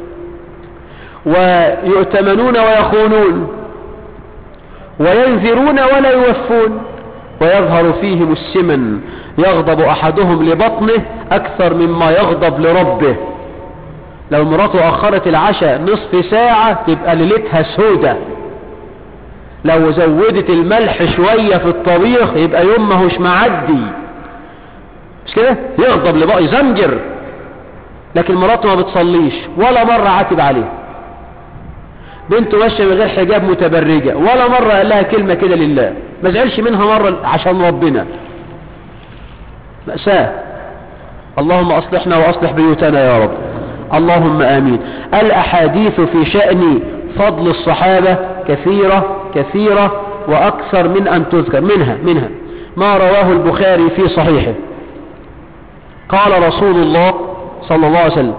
ويؤتمنون ويخونون وينذرون ولا يوفون ويظهر فيهم السمن يغضب أحدهم لبطنه أكثر مما يغضب لربه لو مراته أخرت العشاء نصف ساعة تبقى ليلتها سودة لو زودت الملح شوية في الطبيخ يبقى يوم ماهوش معدي مش كده يغضب لبقى يزمجر لكن مراته ما بتصليش ولا مرة عاتب عليه بنته ماشيه من غير حجاب متبرجة ولا مرة قال لها كلمة كده لله ما زعلش منها مرة عشان ربنا مأساة اللهم أصلحنا وأصلح بيوتنا يا رب اللهم آمين الأحاديث في شأن فضل الصحابة كثيرة كثيرة وأكثر من أن تذكر منها منها ما رواه البخاري في صحيحه قال رسول الله صلى الله عليه وسلم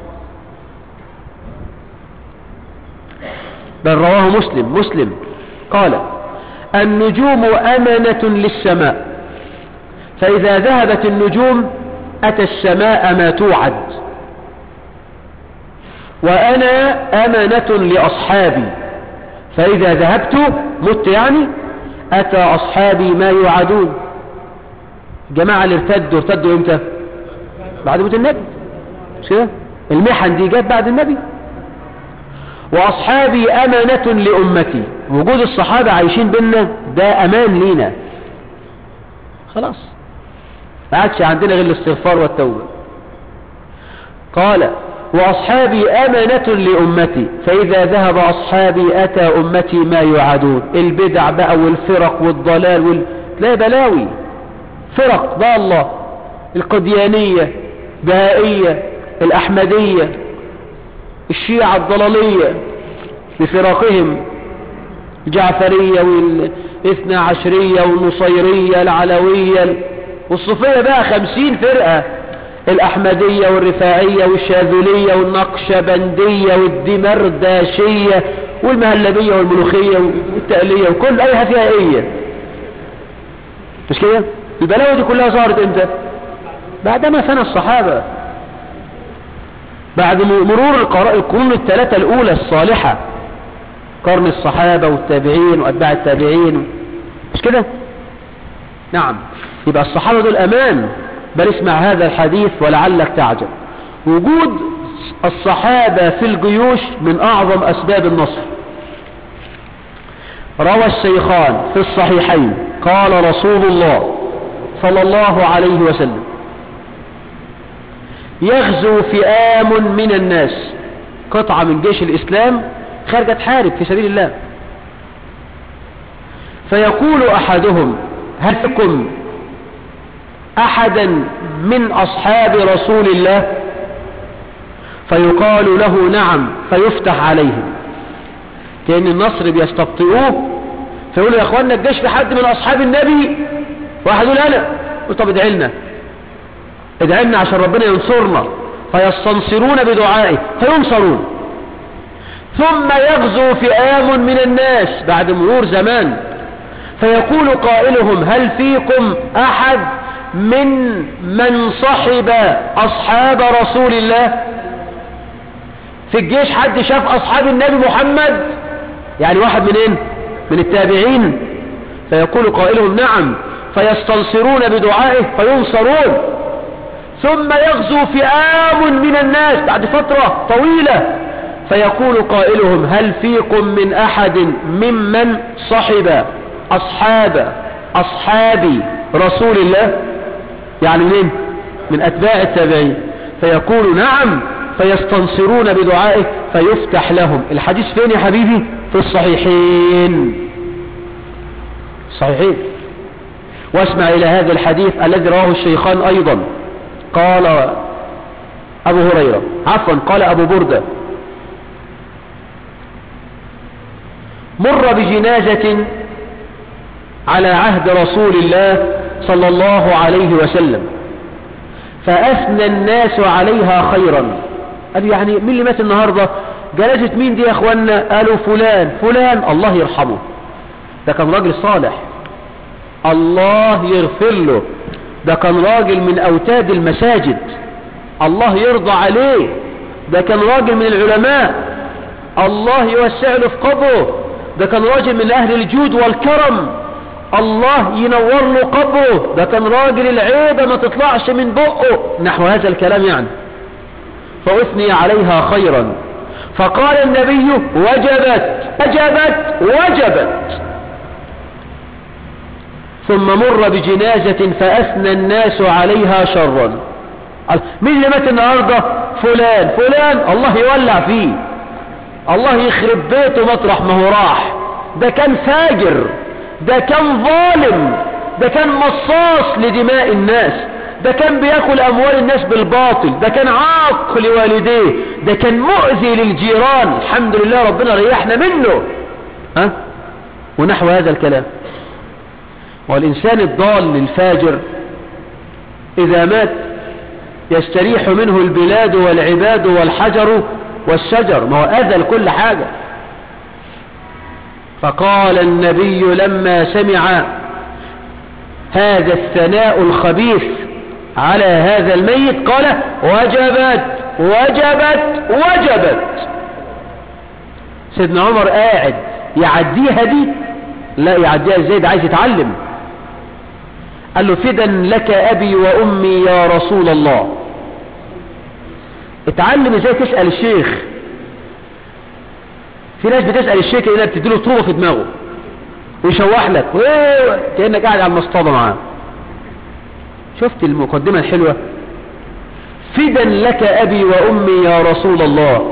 بل رواه مسلم مسلم قال النجوم أمنة للسماء فإذا ذهبت النجوم أتى السماء ما توعد وأنا أمنة لأصحابي فإذا ذهبت مت يعني أتى أصحابي ما يوعدون جماعة اللي ارتدوا ارتدوا امتى بعد موت النبي مش كده المحن دي جت بعد النبي واصحابي امانة لامتي وجود الصحابة عايشين بينا ده امان لينا خلاص ما عادش عندنا غير الاستغفار والتوبة قال واصحابي امانة لامتي فاذا ذهب اصحابي اتى امتي ما يعادون البدع بقى والفرق والضلال وال... لا بلاوي فرق ضالة القديانية بهائية الأحمدية الشيعة الضلالية بفرقهم الجعفرية والاثنى عشرية والنصيرية العلوية والصوفية بقى خمسين فرقة الأحمدية والرفاعية والشاذلية والنقشبندية والدمرداشية والمهلبية والملوخية والتألية وكل أيها فيها إيه مش كده البلاوي دي كلها ظهرت امتى بعدما ثنى الصحابة بعد مرور القر- القرون الثلاثة الأولى الصالحة قرن الصحابة والتابعين وأتباع التابعين مش كده نعم يبقى الصحابة دول أمان بل اسمع هذا الحديث ولعلك تعجب وجود الصحابة في الجيوش من أعظم أسباب النصر روى الشيخان في الصحيحين قال رسول الله صلى الله عليه وسلم يغزو فئام من الناس قطعة من جيش الإسلام خارجة تحارب في سبيل الله فيقول أحدهم هل فيكم أحدا من أصحاب رسول الله فيقال له نعم فيفتح عليهم كأن النصر بيستبطئوه فيقولوا يا أخوانا الجيش في حد من أصحاب النبي واحد يقول أنا يقول طب ادعي لنا ادعي لنا عشان ربنا ينصرنا فيستنصرون بدعائه فينصرون ثم يغزو فئام من الناس بعد مرور زمان فيقول قائلهم هل فيكم أحد من من صحب أصحاب رسول الله في الجيش حد شاف أصحاب النبي محمد يعني واحد منين من التابعين فيقول قائلهم نعم فيستنصرون بدعائه فينصرون ثم يغزو فئام من الناس بعد فترة طويلة فيقول قائلهم هل فيكم من أحد ممن صحب أصحاب أصحاب رسول الله يعني منين من أتباع التابعين فيقول نعم فيستنصرون بدعائه فيفتح لهم الحديث فين يا حبيبي في الصحيحين صحيحين واسمع إلى هذا الحديث الذي رواه الشيخان أيضا قال أبو هريرة عفوا قال أبو بردة مر بجنازة على عهد رسول الله صلى الله عليه وسلم فأثنى الناس عليها خيرا قال يعني مين اللي مات النهاردة جنازة مين دي يا اخوانا قالوا فلان فلان الله يرحمه ده كان راجل صالح الله يغفر له ده كان راجل من أوتاد المساجد الله يرضى عليه ده كان راجل من العلماء الله يوسع له في قبره ده كان راجل من أهل الجود والكرم الله ينور له قبره ده كان راجل العيبة ما تطلعش من بقه نحو هذا الكلام يعني فأثني عليها خيرا فقال النبي وجبت وجبت وجبت ثم مر بجنازة فأثنى الناس عليها شرا مين اللي مات النهاردة فلان فلان الله يولع فيه الله يخرب بيته مطرح ما هو راح ده كان فاجر ده كان ظالم ده كان مصاص لدماء الناس ده كان بياكل اموال الناس بالباطل ده كان عاق لوالديه ده كان مؤذي للجيران الحمد لله ربنا ريحنا منه ها ونحو هذا الكلام والإنسان الضال الفاجر إذا مات يستريح منه البلاد والعباد والحجر والشجر ما هو أذى لكل حاجة فقال النبي لما سمع هذا الثناء الخبيث على هذا الميت قال وجبت وجبت وجبت سيدنا عمر قاعد يعديها دي لا يعديها ازاي ده عايز يتعلم قال له فدا لك ابي وامي يا رسول الله اتعلم ازاي تسأل الشيخ في ناس بتسأل الشيخ كده بتديله طوبة في دماغه ويشوح لك كأنك قاعد على المصطبة معاه شفت المقدمة الحلوة فدا لك أبي وأمي يا رسول الله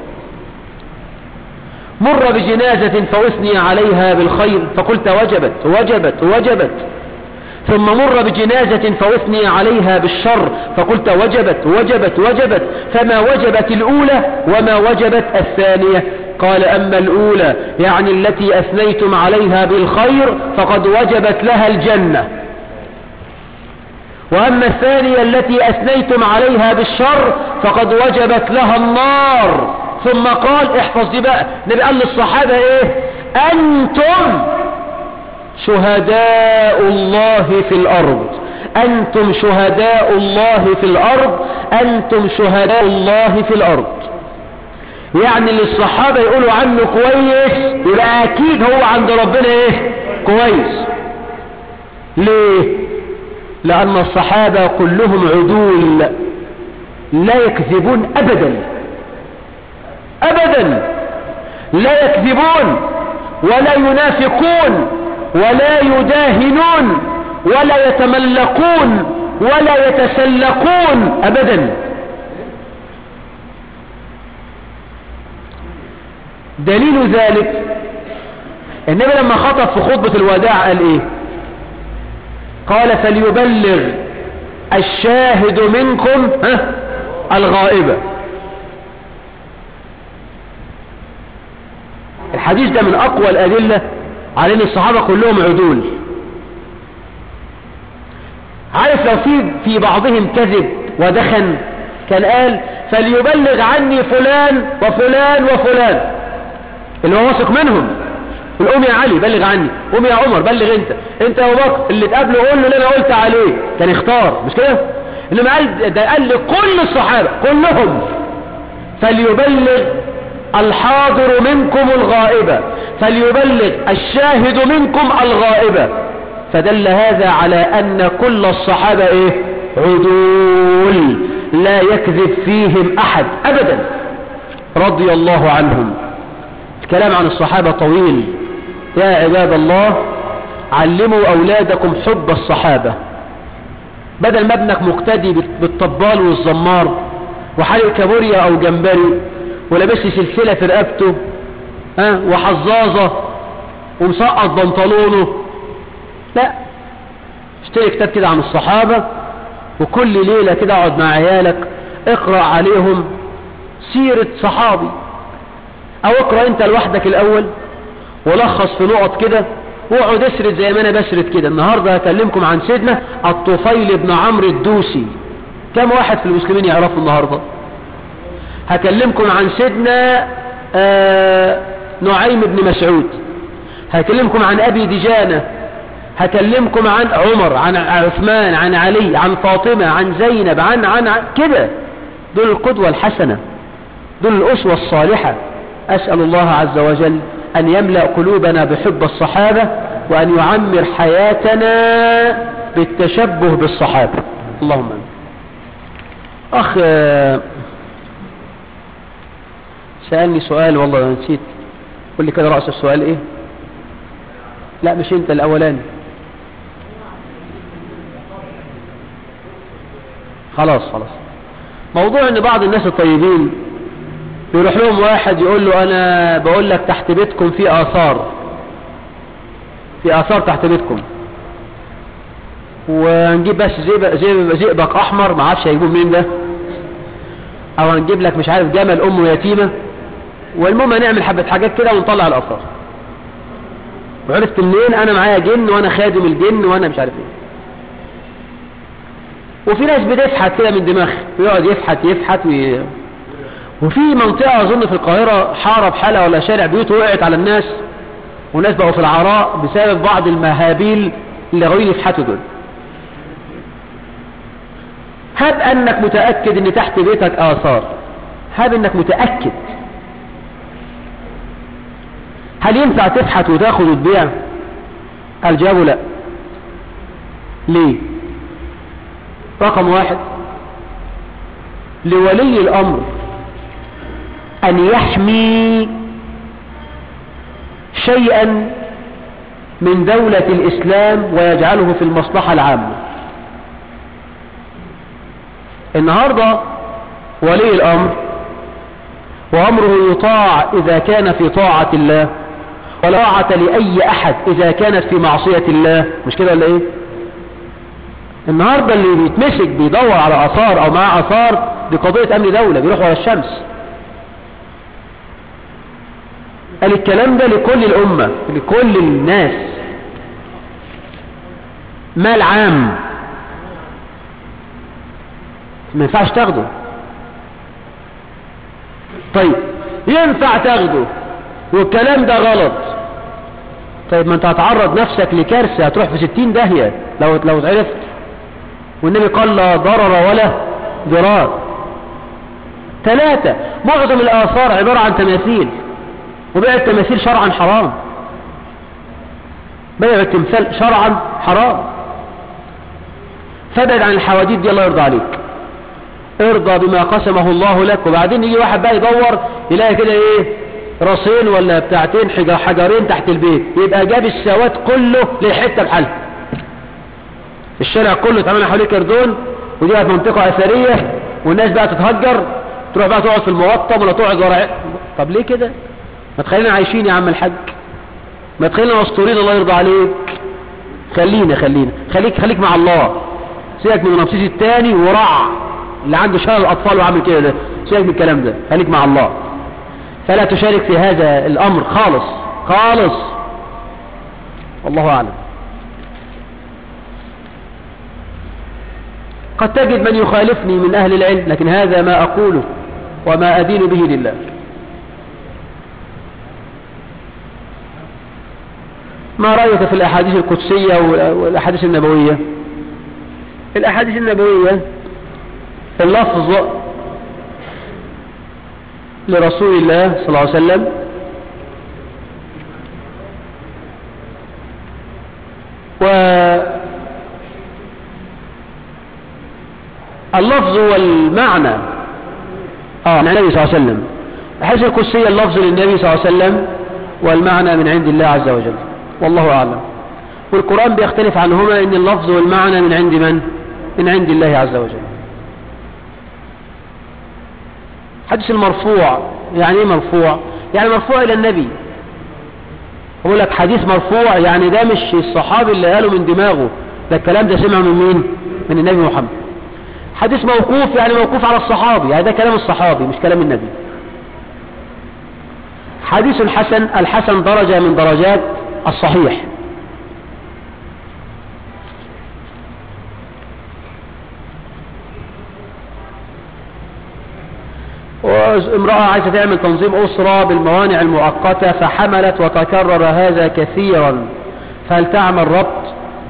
مر بجنازة فأثني عليها بالخير فقلت وجبت وجبت وجبت ثم مر بجنازة فأثني عليها بالشر فقلت وجبت وجبت وجبت فما وجبت الأولى وما وجبت الثانية قال أما الأولى يعني التي أثنيتم عليها بالخير فقد وجبت لها الجنة وأما الثانية التي أثنيتم عليها بالشر فقد وجبت لها النار ثم قال احفظ دي بقى نبي قال للصحابة ايه أنتم شهداء الله في الأرض أنتم شهداء الله في الأرض أنتم شهداء الله في الأرض يعني اللي الصحابة يقولوا عنه كويس يبقى أكيد هو عند ربنا إيه كويس ليه لأن الصحابة كلهم عدول لا يكذبون أبدا أبدا لا يكذبون ولا ينافقون ولا يداهنون ولا يتملقون ولا يتسلقون أبدا دليل ذلك النبي لما خطب في خطبة الوداع قال ايه قال فليبلغ الشاهد منكم ها الغائبة الحديث ده من اقوى الادلة على ان الصحابة كلهم عدول عارف لو في في بعضهم كذب ودخن كان قال فليبلغ عني فلان وفلان وفلان اللي هو واثق منهم قوم يا علي بلغ عني قوم يا عمر بلغ انت انت يا ابو بكر اللي تقابله قول له اللي انا قلت عليه كان يختار مش كده انما قال ده قال لكل الصحابه كلهم فليبلغ الحاضر منكم الغائبة فليبلغ الشاهد منكم الغائبة فدل هذا على أن كل الصحابة إيه؟ عدول لا يكذب فيهم أحد أبدا رضي الله عنهم الكلام عن الصحابة طويل يا عباد الله علموا أولادكم حب الصحابة بدل ما ابنك مقتدي بالطبال والزمار وحالق كابوريا أو جمبري ولابس سلسلة في رقبته ها وحظاظة ومسقط بنطلونه لا اشتري كتاب كده عن الصحابة وكل ليلة كده اقعد مع عيالك اقرأ عليهم سيرة صحابي او اقرأ انت لوحدك الاول ولخص في نقط كده واقعد اسرد زي ما انا بسرد كده النهاردة هكلمكم عن سيدنا الطفيل بن عمرو الدوسي كم واحد في المسلمين يعرفوا النهاردة هكلمكم عن سيدنا آه نعيم بن مسعود هكلمكم عن ابي دجانة هكلمكم عن عمر عن عثمان عن علي عن فاطمة عن زينب عن عن, عن كده دول القدوة الحسنة دول الأسوة الصالحة أسأل الله عز وجل أن يملأ قلوبنا بحب الصحابة وأن يعمر حياتنا بالتشبه بالصحابة اللهم أمين أخ سألني سؤال والله نسيت قل لي كده رأس السؤال إيه لا مش أنت الأولاني خلاص خلاص موضوع ان بعض الناس الطيبين يروح لهم واحد يقول له انا بقول لك تحت بيتكم في اثار في اثار تحت بيتكم ونجيب بس زئبق زئبق زئبق احمر ما عارفش هيجيبوه منين ده او هنجيب لك مش عارف جمل امه يتيمه والمهم هنعمل حبه حاجات كده ونطلع الاثار وعرفت منين انا معايا جن وانا خادم الجن وانا مش عارف ايه وفي ناس بتفحت كده من دماغها يقعد يفحت يفحت وي... وفي منطقة أظن في القاهرة حارة بحالة ولا شارع بيوت وقعت على الناس وناس بقوا في العراء بسبب بعض المهابيل اللي غاويين يفحتوا دول هب أنك متأكد أن تحت بيتك آثار هب أنك متأكد هل ينفع تفحت وتاخد وتبيع الجواب لا ليه رقم واحد لولي الأمر أن يحمي شيئا من دولة الإسلام ويجعله في المصلحة العامة النهاردة ولي الأمر وأمره يطاع إذا كان في طاعة الله ولا طاعة لأي أحد إذا كانت في معصية الله مش كده ولا إيه النهاردة اللي بيتمسك بيدور على أثار أو معاه أثار دي قضية أمن دولة بيروح ورا الشمس قال الكلام ده لكل الأمة لكل الناس مال عام ما ينفعش تاخده طيب ينفع تاخده والكلام ده غلط طيب ما انت هتعرض نفسك لكارثة هتروح في ستين داهية لو لو عرفت والنبي قال لا ضرر ولا ضرار ثلاثة معظم الآثار عبارة عن تماثيل وبيع التماثيل شرعا حرام بيع التمثال شرعا حرام فابعد عن الحواديت دي الله يرضى عليك ارضى بما قسمه الله لك وبعدين يجي واحد بقى يدور يلاقي كده ايه راسين ولا بتاعتين حجر حجرين تحت البيت يبقى جاب السواد كله لحته بحالها الشارع كله اتعمل حواليه كردون ودي بقت منطقه اثريه والناس بقى تتهجر تروح بقى تقعد في الموطم ولا تقعد ورا طب ليه كده ما تخلينا عايشين يا عم الحاج ما تخلينا مستورين الله يرضى عليك خلينا خلينا خليك خليك مع الله سيبك من رمسيس الثاني ورع اللي عنده شلل الاطفال وعامل كده ده سيبك من الكلام ده خليك مع الله فلا تشارك في هذا الامر خالص خالص والله اعلم قد تجد من يخالفني من اهل العلم لكن هذا ما اقوله وما ادين به لله ما رأيك في الأحاديث القدسية والأحاديث النبوية الأحاديث النبوية اللفظ لرسول الله صلى الله عليه وسلم و اللفظ والمعنى اه من النبي صلى الله عليه وسلم الحديث القدسية اللفظ للنبي صلى الله عليه وسلم والمعنى من عند الله عز وجل والله أعلم والقرآن بيختلف عنهما ان اللفظ والمعنى من عند من من عند الله عز وجل حديث المرفوع يعني ايه مرفوع يعني مرفوع الى النبي اقول لك حديث مرفوع يعني ده مش الصحابي اللي قاله من دماغه ده الكلام ده سمعه من مين من النبي محمد حديث موقوف يعني موقوف على الصحابي يعني ده كلام الصحابي مش كلام النبي حديث الحسن الحسن درجة من درجات الصحيح وامرأة عايزة تعمل تنظيم أسرة بالموانع المؤقتة فحملت وتكرر هذا كثيرا فهل تعمل ربط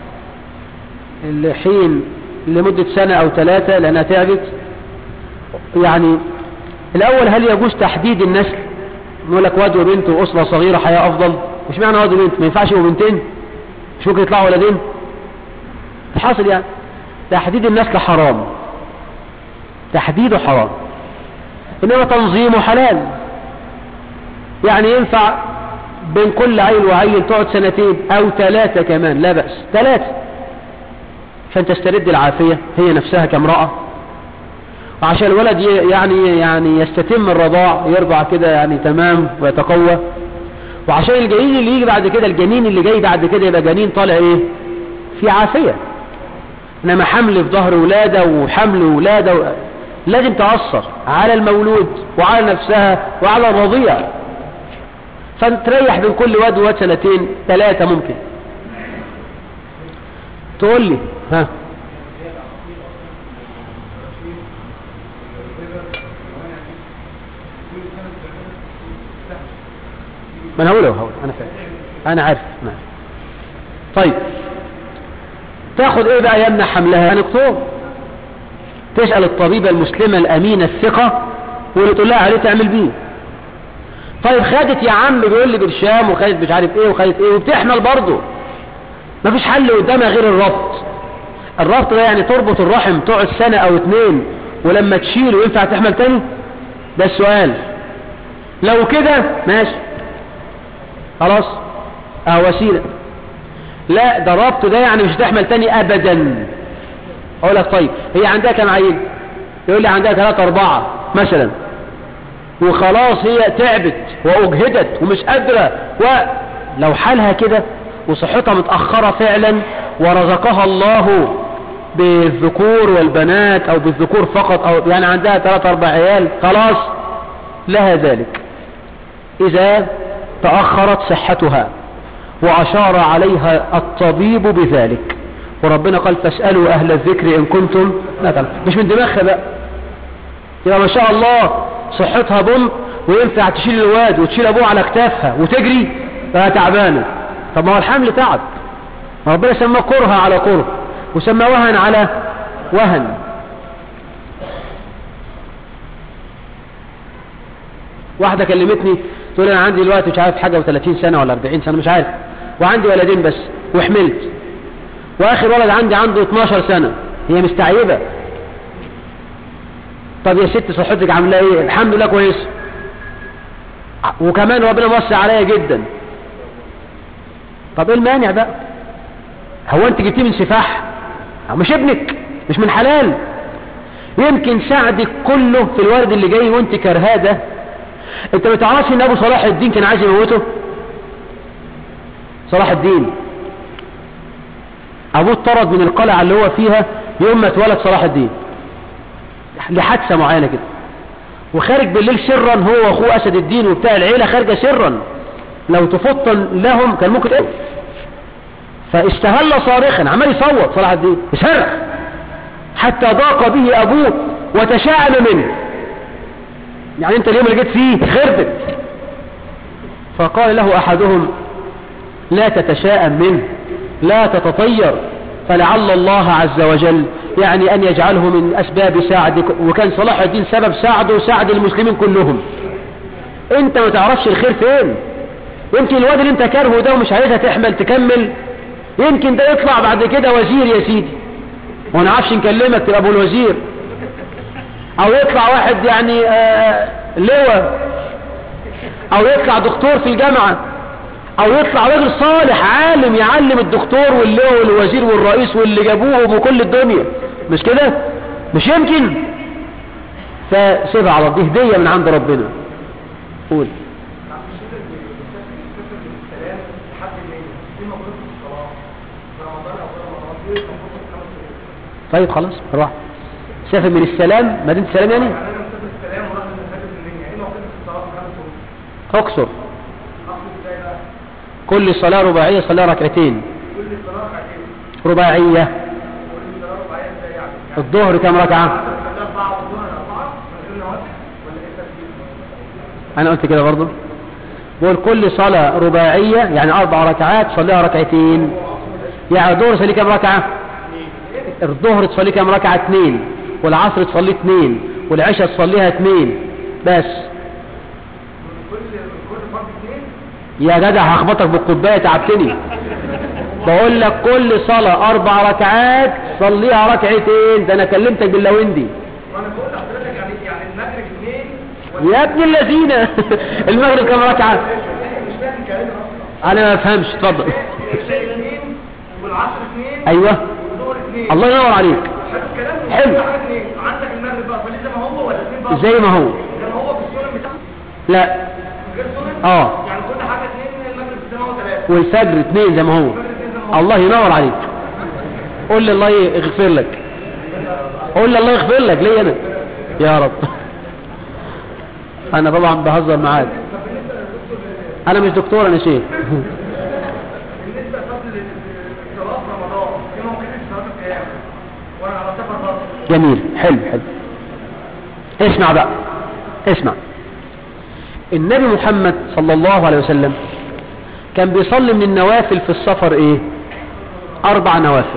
الحين لمدة سنة أو ثلاثة لأنها تعبت يعني الأول هل يجوز تحديد النسل نقول لك واد وبنت وأسرة صغيرة حياة أفضل مش معنى واد وبنت ما ينفعش يبقوا بنتين مش ممكن يطلعوا ولدين الحاصل يعني تحديد النسل حرام تحديده حرام إنما تنظيمه حلال يعني ينفع بين كل عيل وعيل تقعد سنتين أو ثلاثة كمان لا بأس ثلاثة عشان تسترد العافية هي نفسها كامرأة وعشان الولد يعني يعني يستتم الرضاع يرضع كده يعني تمام ويتقوى وعشان الجنين اللي يجي بعد كده الجنين اللي جاي بعد كده يبقى جنين طالع ايه في عافية انما حمل في ظهر ولادة وحمل ولادة و... لازم تأثر على المولود وعلى نفسها وعلى الرضيع فتريح بين كل واد وواد سنتين ثلاثة ممكن تقول لي ها ما انا هقوله هقول انا فاهم انا عارف ما طيب تاخد ايه بقى يمنع حملها هنكتب تسأل الطبيبة المسلمة الامينة الثقة واللي تقول لها عليه تعمل بيه طيب خدت يا عم بيقول لي برشام وخدت مش عارف ايه وخدت ايه وبتحمل برضه مفيش حل قدامها غير الربط الربط ده يعني تربط الرحم تقعد سنة او اتنين ولما تشيله ينفع تحمل تاني ده السؤال لو كده ماشي خلاص اه وسيلة لا ده الربط ده يعني مش هتحمل تاني ابدا اقول لك طيب هي عندها كم عيل يقول لي عندها ثلاثة اربعة مثلا وخلاص هي تعبت واجهدت ومش قادرة ولو حالها كده وصحتها متأخرة فعلا ورزقها الله بالذكور والبنات او بالذكور فقط او يعني عندها ثلاثة اربع عيال خلاص لها ذلك اذا تأخرت صحتها واشار عليها الطبيب بذلك وربنا قال فاسألوا اهل الذكر ان كنتم لا تعلم مش من دماغها بقى يبقى ما شاء الله صحتها بن وينفع تشيل الواد وتشيل ابوه على كتافها وتجري فهي تعبانه طب ما هو الحمل تعب ربنا سماه كره على كره وسمى وهن على وهن واحدة كلمتني تقول انا عندي دلوقتي مش عارف حاجة و30 سنة ولا 40 سنة مش عارف وعندي ولدين بس وحملت واخر ولد عندي عنده 12 سنة هي مستعيبة طب يا ست صحتك عامله ايه الحمد لله كويس وكمان ربنا موسع عليا جدا طب ايه المانع بقى هو انت جبتيه من سفاح أو مش ابنك مش من حلال يمكن سعدك كله في الورد اللي جاي وانت كرهاه ده انت ما تعرفش ان ابو صلاح الدين كان عايز يموته صلاح الدين ابوه اتطرد من القلعه اللي هو فيها يوم ما اتولد صلاح الدين لحادثه معينه كده وخارج بالليل سرا هو واخوه اسد الدين وبتاع العيله خارجه سرا لو تفطن لهم كان ممكن ايه فاستهل صارخا عمال يصوت صلاح الدين يصرخ حتى ضاق به ابوه وتشاءم منه يعني انت اليوم اللي جيت فيه خربت فقال له احدهم لا تتشاءم منه لا تتطير فلعل الله عز وجل يعني ان يجعله من اسباب ساعدك وكان صلاح الدين سبب ساعده وساعد المسلمين كلهم انت ما تعرفش الخير فين يمكن الواد اللي انت كارهه ده ومش عايزها تحمل تكمل يمكن ده يطلع بعد كده وزير يا سيدي وانا عارفش نكلمك تبقى ابو الوزير او يطلع واحد يعني آه لواء او يطلع دكتور في الجامعة او يطلع راجل صالح عالم يعلم الدكتور واللواء والوزير والرئيس واللي جابوهم وكل الدنيا مش كده مش يمكن فسيبها على دي هدية من عند ربنا قول طيب خلاص روح سافر من السلام مدينة السلام يعني اقصر كل صلاة رباعية صلاة ركعتين رباعية الظهر كم ركعة انا قلت كده برضو بقول كل صلاة رباعية يعني اربع ركعات صليها ركعتين يعني الظهر صلي كم ركعة الظهر تصلي كم ركعة اتنين والعصر تصلي اتنين والعشاء تصليها اتنين بس يا جدع هخبطك بالكوبايه تعبتني بقول لك كل صلاة اربع ركعات صليها ركعتين ده انا كلمتك باللويندي وانا بقول لحضرتك يعني يعني المغرب اثنين يا ابن الذين المغرب كم ركعة مش فاهم كلامي اصلا انا ما افهمش اتفضل العشاء اثنين والعصر اثنين ايوه والظهر اثنين الله ينور عليك حلو الكلام حلو. كل حاجة اثنين عندك المغرب بقى صلي زي ما هو ولا اثنين بقى زي ما هو زي ما هو في السنن بتاعته لا من غير سنن اه يعني كل حاجه اثنين المغرب زي ما هو ثلاثه والفجر اتنين زي ما هو المغرب اثنين زي ما هو الله ينور عليك قول لي الله يغفر لك قول لي الله يغفر لك ليه انا يا رب انا طبعا بهزر معاك انا مش دكتور انا شيخ بالنسبه لفضل الصلاه في رمضان في موقف صلاه القيام وانا على سفر برضه جميل حلو حلو اسمع بقى اسمع النبي محمد صلى الله عليه وسلم كان بيصلي من النوافل في السفر ايه اربع نوافل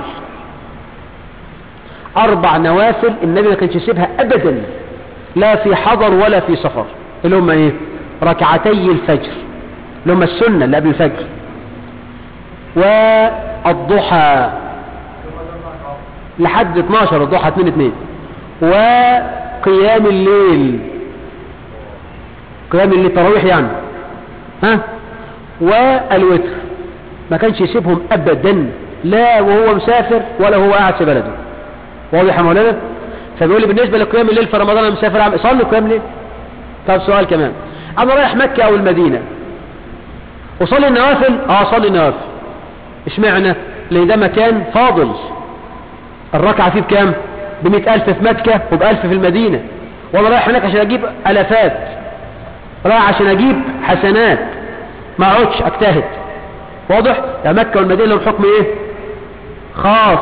اربع نوافل النبي ما كانش يسيبها ابدا لا في حضر ولا في سفر اللي هم ايه ركعتي الفجر اللي هم السنة اللي قبل الفجر والضحى لحد 12 الضحى 2 2 وقيام الليل قيام الليل تراويح يعني ها والوتر ما كانش يسيبهم ابدا لا وهو مسافر ولا هو قاعد في بلده واضح يا مولانا فبيقول لي بالنسبه لقيام الليل في رمضان انا مسافر اعمل صلي قيام الليل طب سؤال كمان انا رايح مكه او المدينه وصلي النوافل اه صلي النوافل اشمعنى لان ده مكان فاضل الركعة فيه بكام بمئة ألف في مكة وبألف في المدينة وانا رايح هناك عشان اجيب ألفات رايح عشان اجيب حسنات ما اقعدش اجتهد واضح يا مكة والمدينة لهم حكم ايه خاص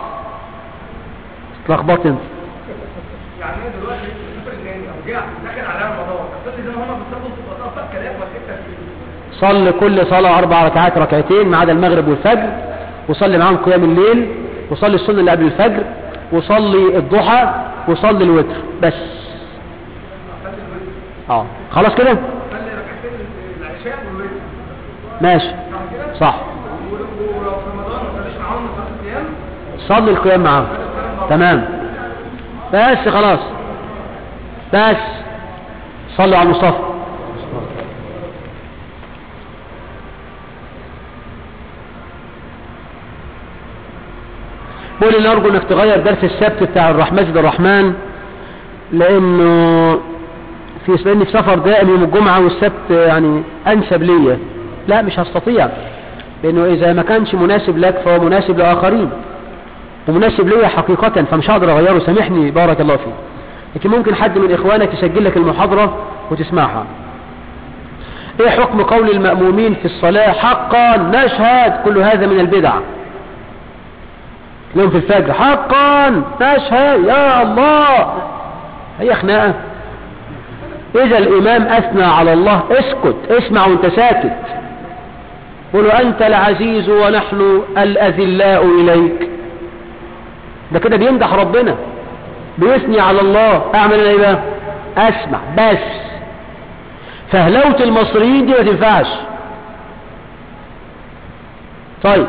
اتلخبطت انت يعني انا دلوقتي مسافر تاني او جه داخل على رمضان اصلي زي ما هم بيصلوا في الصلاه كلام ولا ايه الترتيب؟ صل كل صلاة أربع ركعات ركعتين ما عدا المغرب والفجر وصلي معاهم قيام الليل وصلي السنة اللي قبل الفجر وصلي الضحى وصلي الوتر بس اه خلاص كده خلي ركعتين العشاء والوتر ماشي صح كده صح ولو في رمضان ما تصليش معاهم صلاه الصيام صلي القيام معاهم تمام بس خلاص بس صلوا على المصطفى قول اللي ارجو انك تغير درس السبت بتاع الرح مسجد الرحمن لانه في لاني في سفر دائم يوم الجمعة والسبت يعني انسب ليا لا مش هستطيع لانه اذا ما كانش مناسب لك فهو مناسب لاخرين ومناسب ليا حقيقة فمش هقدر اغيره سامحني بارك الله فيك لكن ممكن حد من اخوانك يسجل لك المحاضرة وتسمعها ايه حكم قول المأمومين في الصلاة حقا نشهد كل هذا من البدع يوم في الفجر حقا نشهد يا الله هي خناقة اذا الامام اثنى على الله اسكت اسمع وانت ساكت قولوا انت العزيز ونحن الاذلاء اليك ده كده بيمدح ربنا بيثني على الله اعمل انا ايه بقى اسمع بس فهلوة المصريين دي ما تنفعش طيب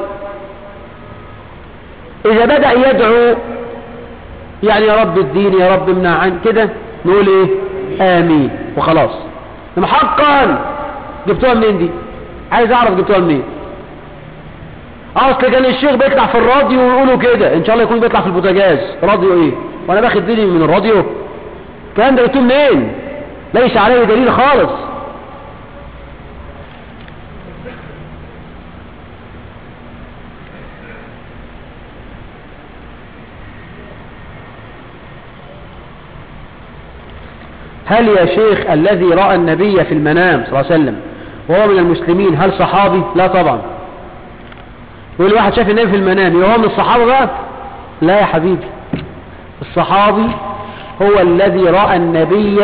اذا بدأ يدعو يعني يا رب الدين يا رب امنع عن كده نقول ايه امين وخلاص لما حقا جبتوها منين دي عايز اعرف جبتوها منين اصل كان الشيخ بيطلع في الراديو ويقولوا كده ان شاء الله يكون بيطلع في البوتاجاز راديو ايه وانا باخد ديني من الراديو الكلام ده جبتوه منين ليس عليه دليل خالص هل يا شيخ الذي رأى النبي في المنام صلى الله عليه وسلم وهو من المسلمين هل صحابي لا طبعا يقول واحد شاف النبي في المنام هو من الصحابة بقى لا يا حبيبي الصحابي هو الذي رأى النبي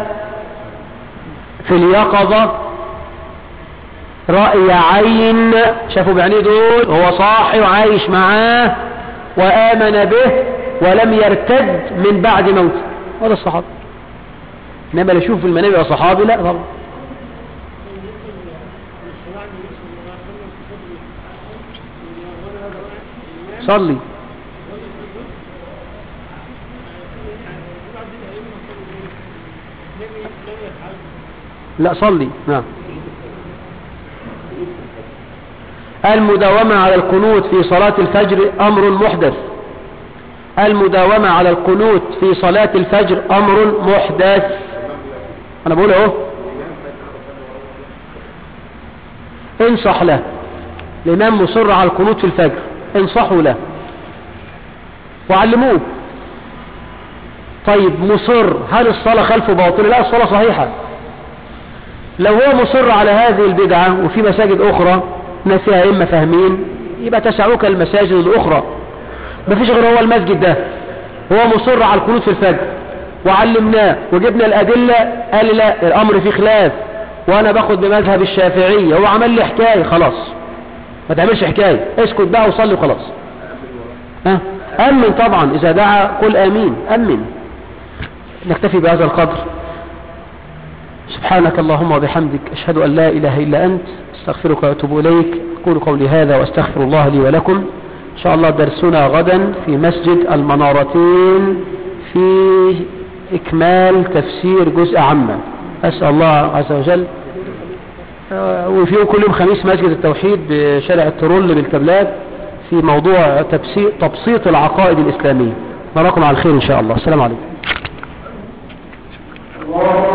في اليقظة رأي عين شافوا بعينيه دول هو صاحي وعايش معاه وآمن به ولم يرتد من بعد موته هذا الصحابي انما اللي يشوف في المنام يبقى صحابي لا طبعا صلي لا صلي نعم المداومة على القنوت في صلاة الفجر أمر محدث المداومة على القنوت في صلاة الفجر أمر محدث أنا بقول اهو انصح له الإمام مصر على القنوت في الفجر انصحوا له وعلموه طيب مصر هل الصلاة خلفه باطلة لا الصلاة صحيحة لو هو مصر على هذه البدعة وفي مساجد أخرى ناس فيها إما فاهمين يبقى تسعوك المساجد الأخرى مفيش غير هو المسجد ده هو مصر على القنوت في الفجر وعلمناه وجبنا الأدلة قال لي لا الأمر فيه خلاف وأنا باخد بمذهب الشافعية هو عمل لي حكاية خلاص ما تعملش حكاية اسكت بقى وصلي وخلاص ها أمن طبعا إذا دعا قل آمين أمن نكتفي بهذا القدر سبحانك اللهم وبحمدك أشهد أن لا إله إلا أنت استغفرك وأتوب إليك أقول قولي هذا وأستغفر الله لي ولكم إن شاء الله درسنا غدا في مسجد المنارتين في إكمال تفسير جزء عامة أسأل الله عز وجل آه، وفي كل يوم خميس مسجد التوحيد بشارع الترول بالكبلات في موضوع تبسيط, تبسيط العقائد الإسلامية نراكم على الخير إن شاء الله السلام عليكم